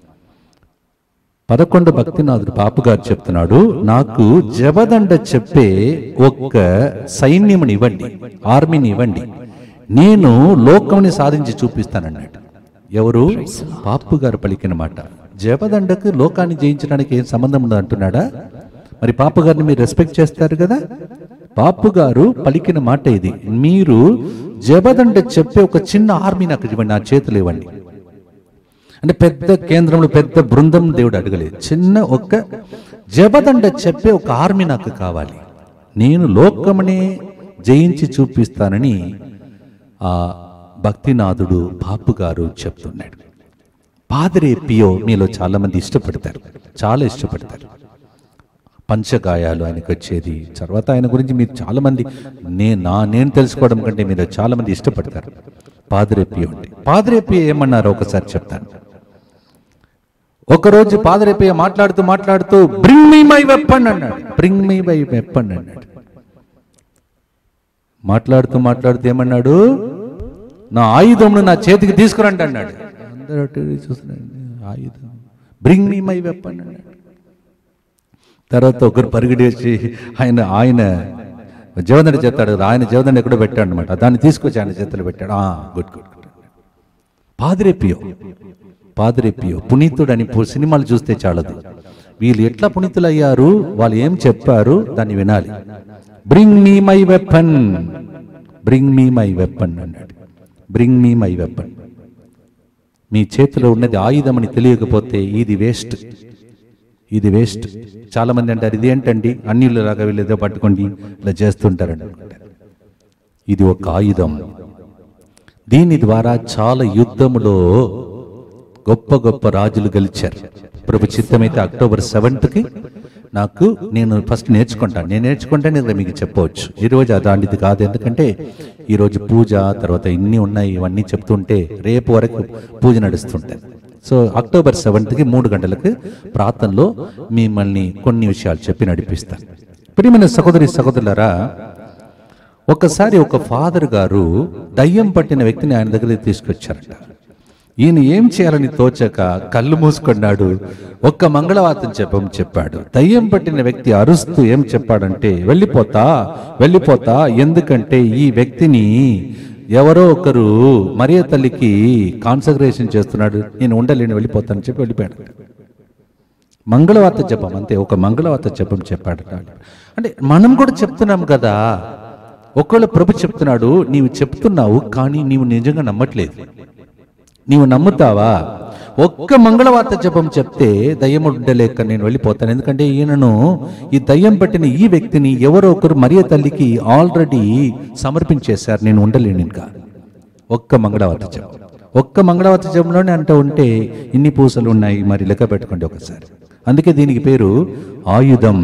పదకొండు భక్తినాథుడు పాపు గారు చెప్తున్నాడు నాకు జబదండ చెప్పే ఒక్క సైన్యముని ఇవ్వండి ఆర్మీని ఇవ్వండి నేను లోకముని సాధించి చూపిస్తానన్నాడు ఎవరు పాపు గారు పలికిన మాట జపదండకు లోకాన్ని జయించడానికి ఏం సంబంధం ఉండదు అంటున్నాడా మరి పాపు గారిని మీరు రెస్పెక్ట్ చేస్తారు కదా పాపు గారు పలికిన మాట ఇది మీరు జబదండ చెప్పే ఒక చిన్న ఆర్మీ నాకు ఇవ్వండి నా చేతులు ఇవ్వండి అంటే పెద్ద కేంద్రంలో పెద్ద బృందం దేవుడు అడగలేదు చిన్న ఒక్క జబదండ చెప్పే ఒక ఆర్మీ నాకు కావాలి నేను లోకమునే జయించి చూపిస్తానని ఆ భక్తినాథుడు బాపు గారు చెప్తున్నాడు పాదరే పియో మీలో చాలా మంది ఇష్టపడతారు చాలా ఇష్టపడతారు పంచగాయాలు ఆయనకు వచ్చేది తర్వాత ఆయన గురించి మీరు చాలా మంది నే నా నేను తెలుసుకోవడం కంటే మీరు చాలా మంది ఇష్టపడతారు పాదరేపియో అంటే పాదరేపియో ఏమన్నారో ఒకసారి చెప్తాను ఒకరోజు పాదరేపియ మాట్లాడుతూ మాట్లాడుతూ బ్రింగ్ మీ మై వెప్పన్ అన్నాడు బ్రింగ్ మీ మై వెప్పన్ అన్నాడు మాట్లాడుతూ మాట్లాడుతూ ఏమన్నాడు నా ఆయుధంను నా చేతికి తీసుకురండి అన్నాడు అందరూ అటు ఇటు చూస్తున్నాడు ఆయుధం బ్రింగ్ మీ మై వెప్పన్ అన్నాడు తర్వాత ఒకరు పరిగెడేసి ఆయన ఆయన జవదండి చెప్తాడు ఆయన జవదండి ఎక్కడో పెట్టాడు అనమాట దాన్ని తీసుకొచ్చి ఆయన చేతులు పెట్టాడు ఆ good good good Padre Pio Padre Pio పునీతుడని పు- సినిమాలు చూస్తే చాలదు వీళ్ళు ఎట్లా పునీతులు అయ్యారు వాళ్ళు ఏం చెప్పారు దాన్ని వినాలి bring me my weapon bring me my weapon అన్నాడు బ్రింగ్ మీ మై వెపన్ మీ చేతిలో ఉన్నది ఆయుధం అని తెలియకపోతే ఇది వేస్ట్ ఇది వేస్ట్ చాలా మంది అంటారు ఇది ఏంటండి అన్నిళ్ళు లాగా వీళ్ళు ఏదో పట్టుకోండి ఇలా చేస్తుంటారండి అనుకుంటారు. ఇది ఒక ఆయుధం దీని ద్వారా చాలా యుద్ధములో గొప్ప గొప్ప రాజులు గెలిచారు ప్రభు చిత్తమైతే అక్టోబర్ సెవెంత్కి నాకు నేను ఫస్ట్ నేర్చుకుంటాను నేను నేర్చుకుంటే నేను మీకు చెప్పవచ్చు ఈరోజు అలాంటిది కాదు ఎందుకంటే ఈరోజు పూజ తర్వాత ఇన్ని ఉన్నాయి ఇవన్నీ చెప్తుంటే రేపు వరకు పూజ నడుస్తుంటాయి సో అక్టోబర్ సెవెంత్కి మూడు గంటలకు ప్రార్థనలో మిమ్మల్ని కొన్ని విషయాలు చెప్పి నడిపిస్తాను ప్రియమైన సహోదరి సహోదరులరా ఒకసారి ఒక ఫాదర్ గారు దయ్యం పట్టిన వ్యక్తిని ఆయన దగ్గరికి తీసుకొచ్చారట ఈయన ఏం చేయాలని తోచక కళ్ళు మూసుకున్నాడు ఒక్క మంగళవార్తం చెప్పం చెప్పాడు దయ్యం పట్టిన వ్యక్తి అరుస్తూ ఏం చెప్పాడంటే వెళ్ళిపోతా వెళ్ళిపోతా ఎందుకంటే ఈ వ్యక్తిని ఎవరో ఒకరు మరియ తల్లికి కాన్సగ్రేషన్ చేస్తున్నాడు నేను ఉండలేని వెళ్ళిపోతానని చెప్పి వెళ్ళిపోయాడు మంగళవార్త జపం అంతే ఒక మంగళవార్త జపం చెప్పాడు అంటే మనం కూడా చెప్తున్నాం కదా ఒకవేళ ప్రభు చెప్తున్నాడు నీవు చెప్తున్నావు కానీ నీవు నిజంగా నమ్మట్లేదు నీవు నమ్ముతావా ఒక్క మంగళవార్త జపం చెప్తే దయ్యం ఉండలేక నేను వెళ్ళిపోతాను ఎందుకంటే ఈయనను ఈ దయ్యం పట్టిన ఈ వ్యక్తిని ఎవరో ఒకరు మరియ తల్లికి ఆల్రెడీ సమర్పించేశారు నేను ఉండలేను ఇంకా ఒక్క మంగళవార్త జపం ఒక్క మంగళవార్త జపంలోనే అంటూ ఉంటే ఇన్ని పూసలు ఉన్నాయి మరి లెక్క పెట్టుకోండి ఒకసారి అందుకే దీనికి పేరు ఆయుధం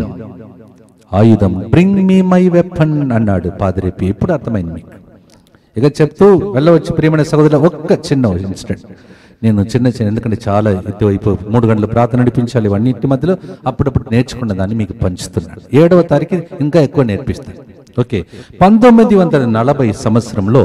ఆయుధం బ్రింగ్ మీ మై వెపన్ అన్నాడు పాదిరేపి ఎప్పుడు అర్థమైంది మీకు ఇక చెప్తూ వెళ్ళవచ్చు ప్రియమైన సహోదరుల ఒక్క చిన్న ఇన్సిడెంట్ నేను చిన్న చిన్న ఎందుకంటే చాలా ఇటువైపు మూడు గంటలు ప్రార్థన నడిపించాలి ఇవన్నిటి మధ్యలో అప్పుడప్పుడు నేర్చుకున్న దాన్ని మీకు పంచుతున్నాను ఏడవ తారీఖు ఇంకా ఎక్కువ నేర్పిస్తాను ఓకే పంతొమ్మిది వందల నలభై సంవత్సరంలో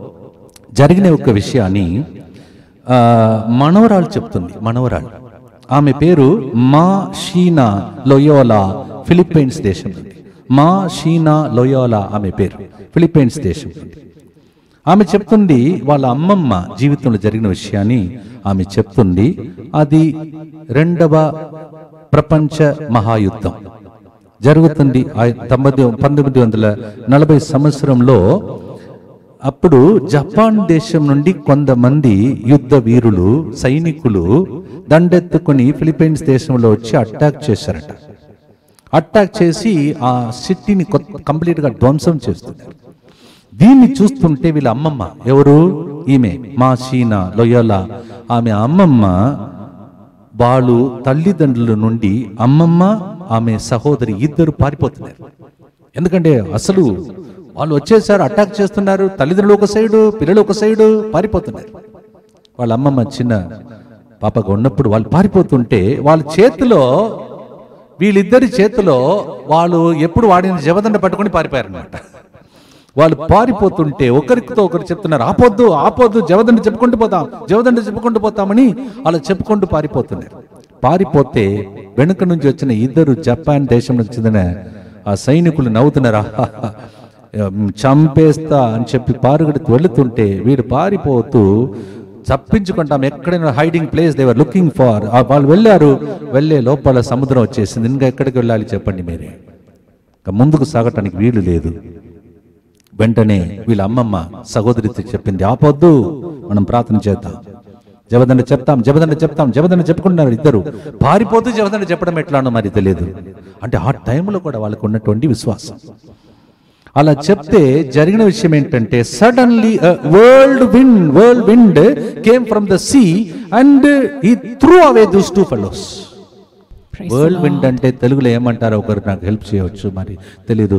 జరిగిన ఒక విషయాన్ని ఆ, మనవరాలు చెప్తుంది మనవరాలు ఆమె పేరు మా షీనా లొయోలా ఫిలిప్పైన్స్ దేశం నుండి మా షీనా లొయోలా ఆమె పేరు ఫిలిప్పైన్స్ దేశం నుండి ఆమె చెప్తుంది వాళ్ళ అమ్మమ్మ జీవితంలో జరిగిన విషయాన్ని ఆమె చెప్తుంది అది రెండవ ప్రపంచ మహాయుద్ధం జరుగుతుంది ఆ- తొమ్మిది పంతొమ్మిది వందల నలభై సంవత్సరంలో అప్పుడు జపాన్ దేశం నుండి కొంతమంది యుద్ధ వీరులు సైనికులు దండెత్తుకొని ఫిలిప్పైన్స్ దేశంలో వచ్చి అటాక్ చేశారట అటాక్ చేసి ఆ సిటీని కంప్లీట్ గా ధ్వంసం చేస్తున్నారు దీన్ని చూస్తుంటే వీళ్ళ అమ్మమ్మ ఎవరు ఈమె మా షీనా లొయోలా ఆమె అమ్మమ్మ వాళ్ళు తల్లిదండ్రుల నుండి అమ్మమ్మ ఆమె సహోదరి ఇద్దరు పారిపోతున్నారు ఎందుకంటే అసలు వాళ్ళు వచ్చేసారు అటాక్ చేస్తున్నారు తల్లిదండ్రులు ఒక సైడు పిల్లలు ఒక సైడు పారిపోతున్నారు వాళ్ళ అమ్మమ్మ చిన్న పాపగా ఉన్నప్పుడు వాళ్ళు పారిపోతుంటే వాళ్ళ చేతిలో వీళ్ళిద్దరి చేతిలో వాళ్ళు ఎప్పుడు వాడిన జవదండ పట్టుకొని పారిపోయారనమాట వాళ్ళు పారిపోతుంటే ఒకరితో ఒకరు చెప్తున్నారు ఆపొద్దు ఆపొద్దు జవదండ చెప్పుకుంటూ పోతాం జవదండ చెప్పుకుంటూ పోతామని అలా చెప్పుకుంటూ పారిపోతున్నారు పారిపోతే వెనుక నుంచి వచ్చిన ఇద్దరు జపాన్ దేశం నుంచి చెందిన ఆ సైనికులు నవ్వుతున్నారా చంపేస్తా అని చెప్పి పారుగడికి వెళుతుంటే వీడు పారిపోతూ తప్పించుకుంటాం ఎక్కడైనా hiding place they were looking for వాళ్ళు వెళ్ళారు వెళ్ళే లోపల సముద్రం వచ్చేసింది ఇంకా ఎక్కడికి వెళ్ళాలి చెప్పండి మీరే ఇంకా ముందుకు సాగటానికి వీలు లేదు వెంటనే వీళ్ళ అమ్మమ్మ సహోదరితో చెప్పింది ఆపొద్దు మనం ప్రార్థన చేద్దాం జవదండ చెప్తాం జవదండ చెప్తాం జవదండ చెప్పుకుంటున్నారు ఇద్దరు పారిపోతూ జవదండ చెప్పడం ఎట్లానో మరి తెలియదు అంటే ఆ టైంలో కూడా వాళ్ళకు ఉన్నటువంటి విశ్వాసం అలా చెప్తే జరిగిన విషయం ఏంటంటే suddenly world wind world wind came from the sea and he threw away those two fellows world wind అంటే తెలుగులో ఏమంటారో ఒకరు నాకు హెల్ప్ చేయవచ్చు మరి తెలీదు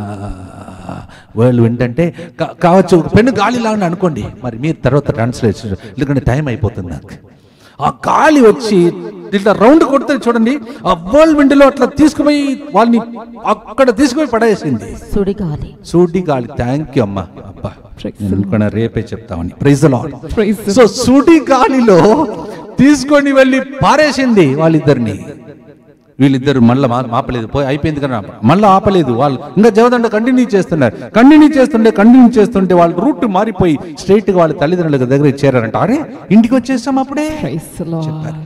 వరల్డ్ విండ్ అంటే కా- కావచ్చు పెన్ను గాలి లాగా అనుకోండి మరి మీరు తర్వాత ట్రాన్స్లేషన్ ఎందుకంటే టైం అయిపోతుంది నాకు ఆ గాలి వచ్చి ఇట్లా రౌండ్ కొడితే చూడండి ఆ వరల్డ్ విండ్ లో అట్లా తీసుకుపోయి వాళ్ళని అక్కడ తీసుకుపోయి పడేసింది సుడిగాలి సూటి గాలి థ్యాంక్ యూ అమ్మా అబ్బా నేను అనుకున్నా రేపే చెప్తామని ప్రైజ్ లాడ్ సో సూటి గాలిలో తీసుకొని వెళ్ళి పారేసింది వాళ్ళిద్దరిని వీళ్ళిద్దరు మళ్ళీ ఆపలేదు పోయి అయిపోయింది కానీ ఆప- మళ్ళీ ఆపలేదు వాళ్ళు ఇంకా జవదండ కంటిన్యూ చేస్తున్నారు కంటిన్యూ చేస్తుంటే కంటిన్యూ చేస్తుంటే వాళ్ళ రూట్ మారిపోయి స్ట్రైట్ గా వాళ్ళ తల్లిదండ్రుల దగ్గర చేరారంట అరే ఇంటికి వచ్చేసాం అప్పుడే Praise the Lord.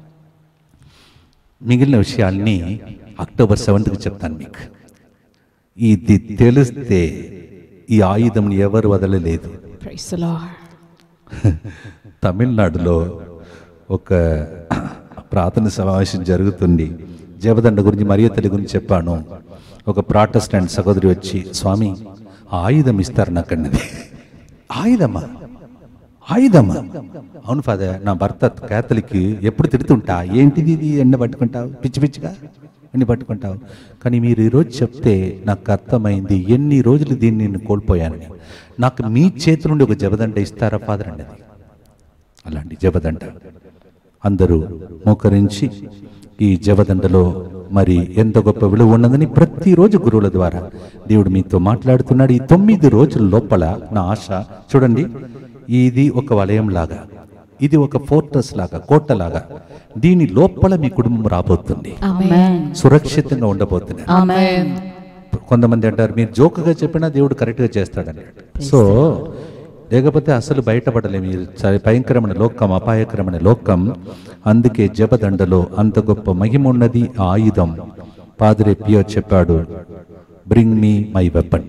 మిగిలిన విషయాల్ని అక్టోబర్ సెవెంత్కి చెప్తాను మీకు ఇది తెలిస్తే ఈ ఆయుధం ఎవరు వదలలేదు Praise the Lord. తమిళనాడులో ఒక ప్రార్థన సమావేశం జరుగుతుంది జపదండ గురించి మరియ తల్లి గురించి చెప్పాను ఒక ప్రాటెస్టెంట్ సహోదరి వచ్చి స్వామి ఆ ఆయుధం ఇస్తారు నాకు అన్నది ఆయుధమా ఆయుధమా అవును ఫాదర్ నా భర్త కేతలికి ఎప్పుడు తిడుతుంటా ఏంటిది ఇది ఎండ పట్టుకుంటావు పిచ్చి పిచ్చిగా ఎన్ని పట్టుకుంటావు కానీ మీరు ఈరోజు చెప్తే నాకు అర్థమైంది ఎన్ని రోజులు దీన్ని నేను కోల్పోయానని నాకు మీ చేతి నుండి ఒక జబదండ ఇస్తారా ఫాదర్ అన్నది అలాంటి జబదండ అందరూ మోకరించి ఈ జబదండలో మరి ఎంత గొప్ప విలువ ఉన్నదని ప్రతిరోజు గురువుల ద్వారా దేవుడు మీతో మాట్లాడుతున్నాడు ఈ తొమ్మిది రోజుల లోపల నా ఆశ చూడండి ఇది ఒక వలయం లాగా ఇది ఒక ఫోర్ట్రస్ లాగా కోట లాగా దీని లోపల మీ కుటుంబం రాబోతుంది Amen. సురక్షితంగా ఉండబోతున్నారు Amen. కొంతమంది అంటారు మీరు జోకుగా చెప్పినా దేవుడు కరెక్ట్గా చేస్తాడని సో లేకపోతే అసలు బయటపడలేము ఈ చాలా భయంకరమైన లోకం అపాయకరమైన లోకం అందుకే జపదండలో అంత గొప్ప మహిమ ఉన్నది ఆ ఆయుధం పాదరే పియో చెప్పాడు బ్రింగ్ మీ మై వెపన్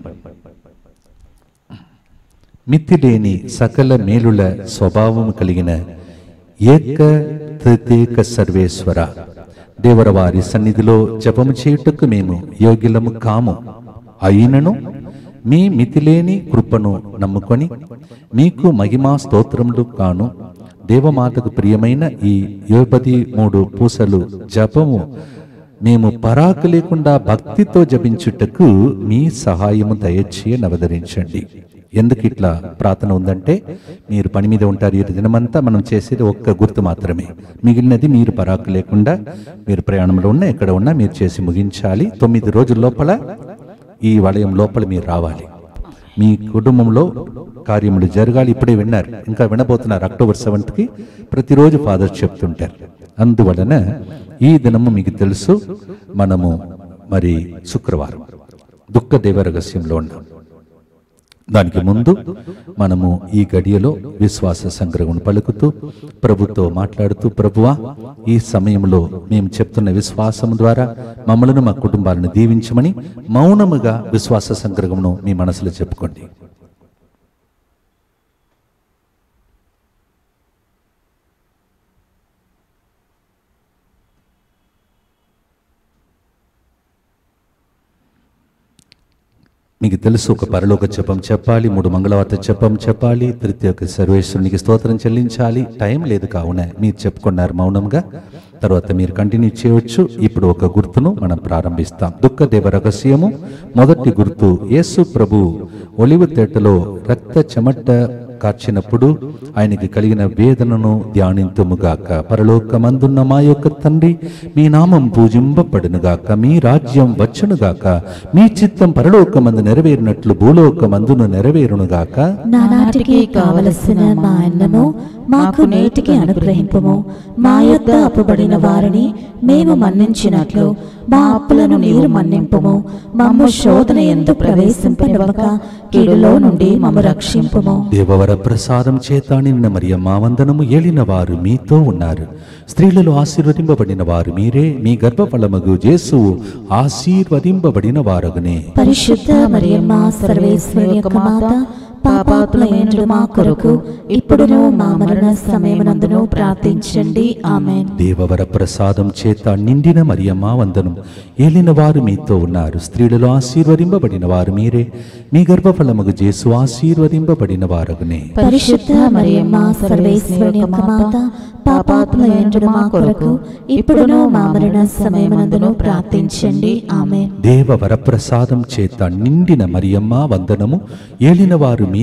మితిలేని సకల మేలుల స్వభావము కలిగిన ఏక తృతీక సర్వేశ్వర దేవరవారి సన్నిధిలో జపము చేయుటకు మేము యోగ్యులము కాము అయినను మీ మితిలేని కృపను నమ్ముకొని మీకు మహిమా స్తోత్రములు కాను దేవమాతకు ప్రియమైన ఈ యోపది మూడు పూసలు జపము మేము పరాకు లేకుండా భక్తితో జపించుటకు మీ సహాయము దయచేయ నవదరించండి ఎందుకు ఇట్లా ప్రార్థన ఉందంటే మీరు పని మీద ఉంటారు ఈ దినమంతా మనం చేసేది ఒక్క గుర్తు మాత్రమే మిగిలినది మీరు పరాకు లేకుండా మీరు ప్రయాణంలో ఉన్నా ఎక్కడ ఉన్నా మీరు చేసి ముగించాలి తొమ్మిది రోజుల లోపల ఈ వలయం లోపల మీరు రావాలి మీ కుటుంబంలో కార్యములు జరగాలి ఇప్పుడే విన్నారు ఇంకా వినబోతున్నారు అక్టోబర్ సెవెంత్కి ప్రతిరోజు ఫాదర్ చెప్తుంటారు అందువలన ఈ దినము మీకు తెలుసు మనము మరి శుక్రవారం దుఃఖ దేవ రహస్యంలో ఉన్నాం దానికి ముందు మనము ఈ గడియలో విశ్వాస సంగ్రహం పలుకుతూ ప్రభుతో మాట్లాడుతూ ప్రభువా ఈ సమయంలో మేము చెప్తున్న విశ్వాసం ద్వారా మమ్మలను మా కుటుంబాలను దీవించమని మౌనముగా విశ్వాస సంగ్రహమును మీ మనసులో చెప్పుకోండి మీకు తెలుసు ఒక పరలోక జపం చెప్పాలి మూడు మంగళవార్త జపం చెప్పాలి తృతీయ సర్వేశ్వరునికి స్తోత్రం చెల్లించాలి టైం లేదు కావున మీరు చెప్పుకున్నారు మౌనంగా తర్వాత మీరు కంటిన్యూ చేయవచ్చు ఇప్పుడు ఒక గుర్తును మనం ప్రారంభిస్తాం దుఃఖ దేవ రహస్యము మొదటి గుర్తు యేసు ప్రభు ఒలివ తేటలో రక్త చెమట కార్చినప్పుడు ఆయనకి కలిగిన వేదనను ధ్యానింతుముగాక పరలోకమందున్న మా యొక్క తండ్రి మీ నామం పూజింపబడునుగాక మీ రాజ్యం వచ్చునుగాక మీ చిత్తం పరలోకమందు నెరవేరినట్లు భూలోకమందును నెరవేరునుగాక నానాటికి కావలసిన మా అన్నము మాకు నేటికి అనుగ్రహింపము మా యొద్ద అప్పుబడిన వారిని మేము మన్నించినట్లు మా అప్పులను నీరు మన్నింపము మమ్ము శోధన ఎందు ప్రవేశింపనివ్వక కీడులో నుండి మమ్ము రక్షింపము దేవవర ప్రసాదం చేత నిన్న మరియమ్మ వందనము ఏలిన వారు మీతో ఉన్నారు స్త్రీలలో ఆశీర్వదింపబడిన వారు మీరే మీ గర్భఫలమగు జేసువు ఆశీర్వదింపబడిన వారగునే పరిశుద్ధ మరియమ్మ సర్వేశ్వరి యొక్క మాత పాపాత్మయండు మా కొరకు ఇప్పుడును మా మరణ సమయమునందును ప్రార్థించండి ఆమెన్ దేవవర ప్రసాదం చేత నిండిన మరియమ్మ వందనం ఏలిన వారు మీతో ఉన్నారు స్త్రీలలో ఆశీర్వదింపబడిన వారు మీరే మీ గర్భఫలమగు జేసు ఆశీర్వదింపబడిన వారగునే పరిశుద్ధ మరియమ్మ సర్వేశ్వరి యొక్క మాత పాపాత్మయండు మా కొరకు ఇప్పుడును మా మరణ సమయమునందును ప్రార్థించండి ఆమెన్ దేవ వరప్రసాదం చేత నిండిన మరియమ్మ వందనము ఏలిన వారు మీతో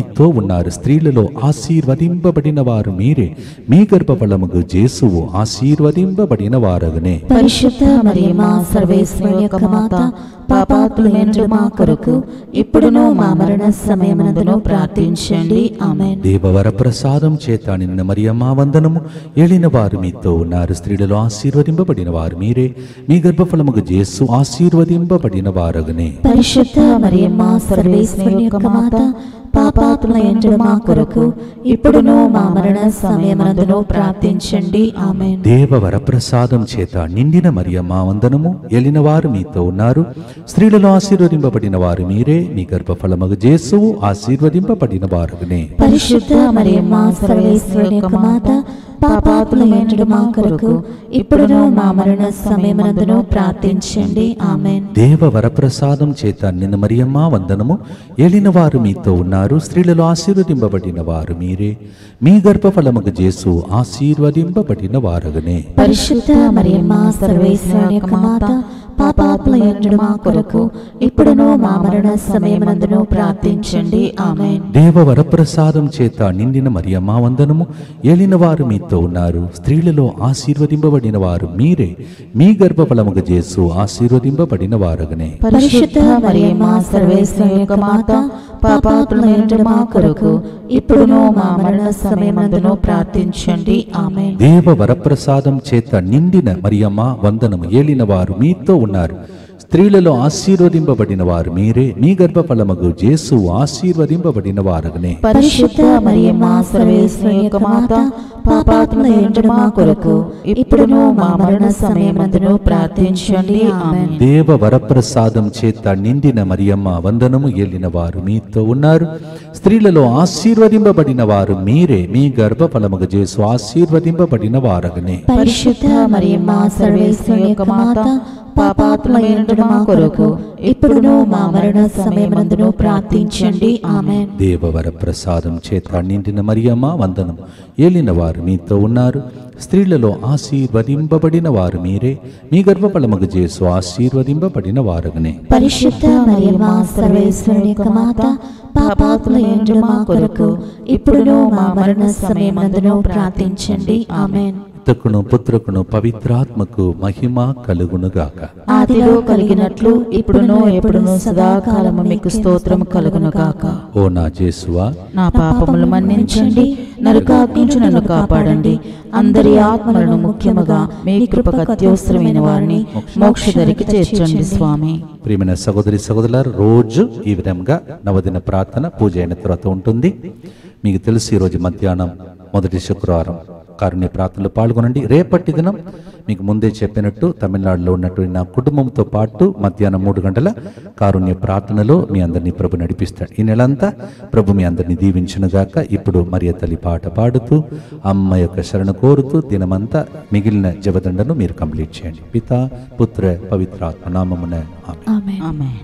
మీతో ఉన్నారు స్త్రీలలో ఆశీర్వదింపబడిన వారు మీరే మీ గర్భఫలముగు జేసువు ఆశీర్వదింపబడిన వారగనే పరిశుద్ధ మరియమ్మ సర్వేశ్వరి యొక్క మాత పాపాత్ములైన మా కొరకు ఇప్పుడును మా మరణ సమయమునందును ప్రార్థించండి ఆమెన్ దేవవర ప్రసాదం చేత నిన్న మరియమ్మ వందనము ఏలిన వారు మీతో ఉన్నారు స్త్రీలలో ఆశీర్వదింపబడిన వారు మీరే మీ గర్భఫలముగు జేసు ఆశీర్వదింపబడిన వారగనే పరిశుద్ధ మరియమ్మ సర్వేశ్వరి యొక్క మాత పాపాత్ములైన మా కొరకు ఇప్పుడును మా మరణ సమయమునందును ప్రార్థించండి ఆమెన్ దేవవర ప్రసాదం చేత నిండిన మరియమ్మ వందనము ఏలిన వారు మీతో ఉన్నారు స్త్రీలలో ఆశీర్వదింపబడిన వారు మీరే మీ గర్భఫలముగు జేసువు ఆశీర్వదింపబడిన వారగనే పరిశుద్ధ మరియమ్మ సర్వేశ్వరి యొక్క మాత పాపాత్ములైన మా కొరకు ఇప్పుడును మా మరణ సమయమునందును ప్రార్థించండి ఆమెన్ దేవ వరప్రసాదం చేత నిన్న మరియమ్మ వందనము ఏలిన వారు మీతో ఉన్నారు స్త్రీలలో ఆశీర్వదింపబడిన వారు మీరే మీ గర్భఫలముకు జేసు ఆశీర్వదింపబడిన వారగనే పరిశుద్ధ మరియమ్మ సర్వేశ్వరి యొక్క మాత పాపాత్ములైన మా కొరకు ఇప్పుడును మా మరణ సమయమునందును ప్రార్థించండి ఆమెన్ దేవ వరప్రసాదం చేత నిండిన మరియమ్మ వందనము ఏలిన వారు మీతో ఉన్నారు స్త్రీలలో ఆశీర్వదింపబడిన వారు మీరే మీ గర్భఫలముకు జేసు ఆశీర్వదింపబడిన వారగనే పరిశుద్ధ మరియమ్మ సర్వేశ్వరి యొక్క మాత పాపాత్ములైన మా కొరకు ఇప్పుడును మా మరణ సమయమునందును ప్రార్థించండి ఆమెన్ దేవ వరప్రసాదం చేత నిండిన మరియమ్మ వందనము ఏలిన వారు మీతో ఉన్నారు స్త్రీలలో ఆశీర్వదింపబడిన వారు మీరే మీ గర్భఫలమగు జేసు ఆశీర్వదింపబడిన వారగనే పరిశుద్ధ మరియమ్మ సర్వేశ్వరి యొక్క మాత పాపాత్ములైన మా కొరకు ఇప్పుడును మా మరణ సమయమునందును ప్రార్థించండి ఆమెన్ దేవ వరప్రసాదం చేత నిండిన మరియమ్మ వందనము ఏలిన వారు మీతో ఉన్నారు స్త్రీలలో ఆశీర్వదింపబడిన వారు మీరే మీ గర్భఫలమగు జేసు ఆశీర్వదింపబడిన వారగనే పరిశుద్ధ మరియమ్మ సర్వేశ్వరి యొక్క మాత పాపాత్ములైన మా కొరకు ఇప్పుడును మా మరణ సమయమునందును ప్రార్థించండి ఆమెన్ దేవవర ప్రసాదం చేత నిండిన మరియమ్మ వందనం ఏలిన వారు మీతో ఉన్నారు స్త్రీలలో ఆశీర్వదింపబడిన వారు మీరే మీ గర్భఫలమగు జేసు ఆశీర్వదింపబడిన వారగనే పరిశుద్ధ మరియమ్మ సర్వేశ్వరుని యొక్క మాత పాపాత్ములైన మా కొరకు ఇప్పుడును మా మరణ సమయమందును ప్రార్థించండి ఆమెన్ పితకును పుత్రకును పవిత్రాత్మకు మహిమ కలుగునుగాక ఆదిలో కలిగినట్లు ఇప్పుడును ఎప్పుడును సదాకాలము మీకు స్తోత్రము కలుగును గాక ఓ నా జేసువా నా పాపములు మన్నించండి నరకాగ్నించి నన్ను కాపాడండి అందరి ఆత్మలను ముఖ్యముగా మీ కృపకు అత్యవసరమైన వారిని మోక్షదరికి చేర్చండి స్వామి ప్రియమైన సహోదరి సహోదరులారు రోజు ఈ విధంగా నవదిన ప్రార్థన పూజ అయిన తర్వాత ఉంటుంది మీకు తెలుసు ఈరోజు మధ్యాహ్నం మొదటి శుక్రవారం కారుణ్య ప్రార్థనలో పాల్గొనండి రేపటి దినం మీకు ముందే చెప్పినట్టు తమిళనాడులో ఉన్నటువంటి నా కుటుంబంతో పాటు మధ్యాహ్నం మూడు గంటల కారుణ్య ప్రార్థనలో మీ అందరినీ ప్రభు నడిపిస్తాడు ఈ నెలంతా ప్రభు మీ అందరినీ దీవించునుగాక ఇప్పుడు మరియ తల్లి పాట పాడుతూ అమ్మ యొక్క శరణ కోరుతూ దినమంతా మిగిలిన జవదండను మీరు కంప్లీట్ చేయండి పిత పుత్ర పవిత్రాత్మ నామమున ఆమె ఆమెన్ ఆమె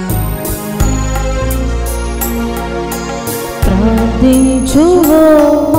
ప్రార్థించువో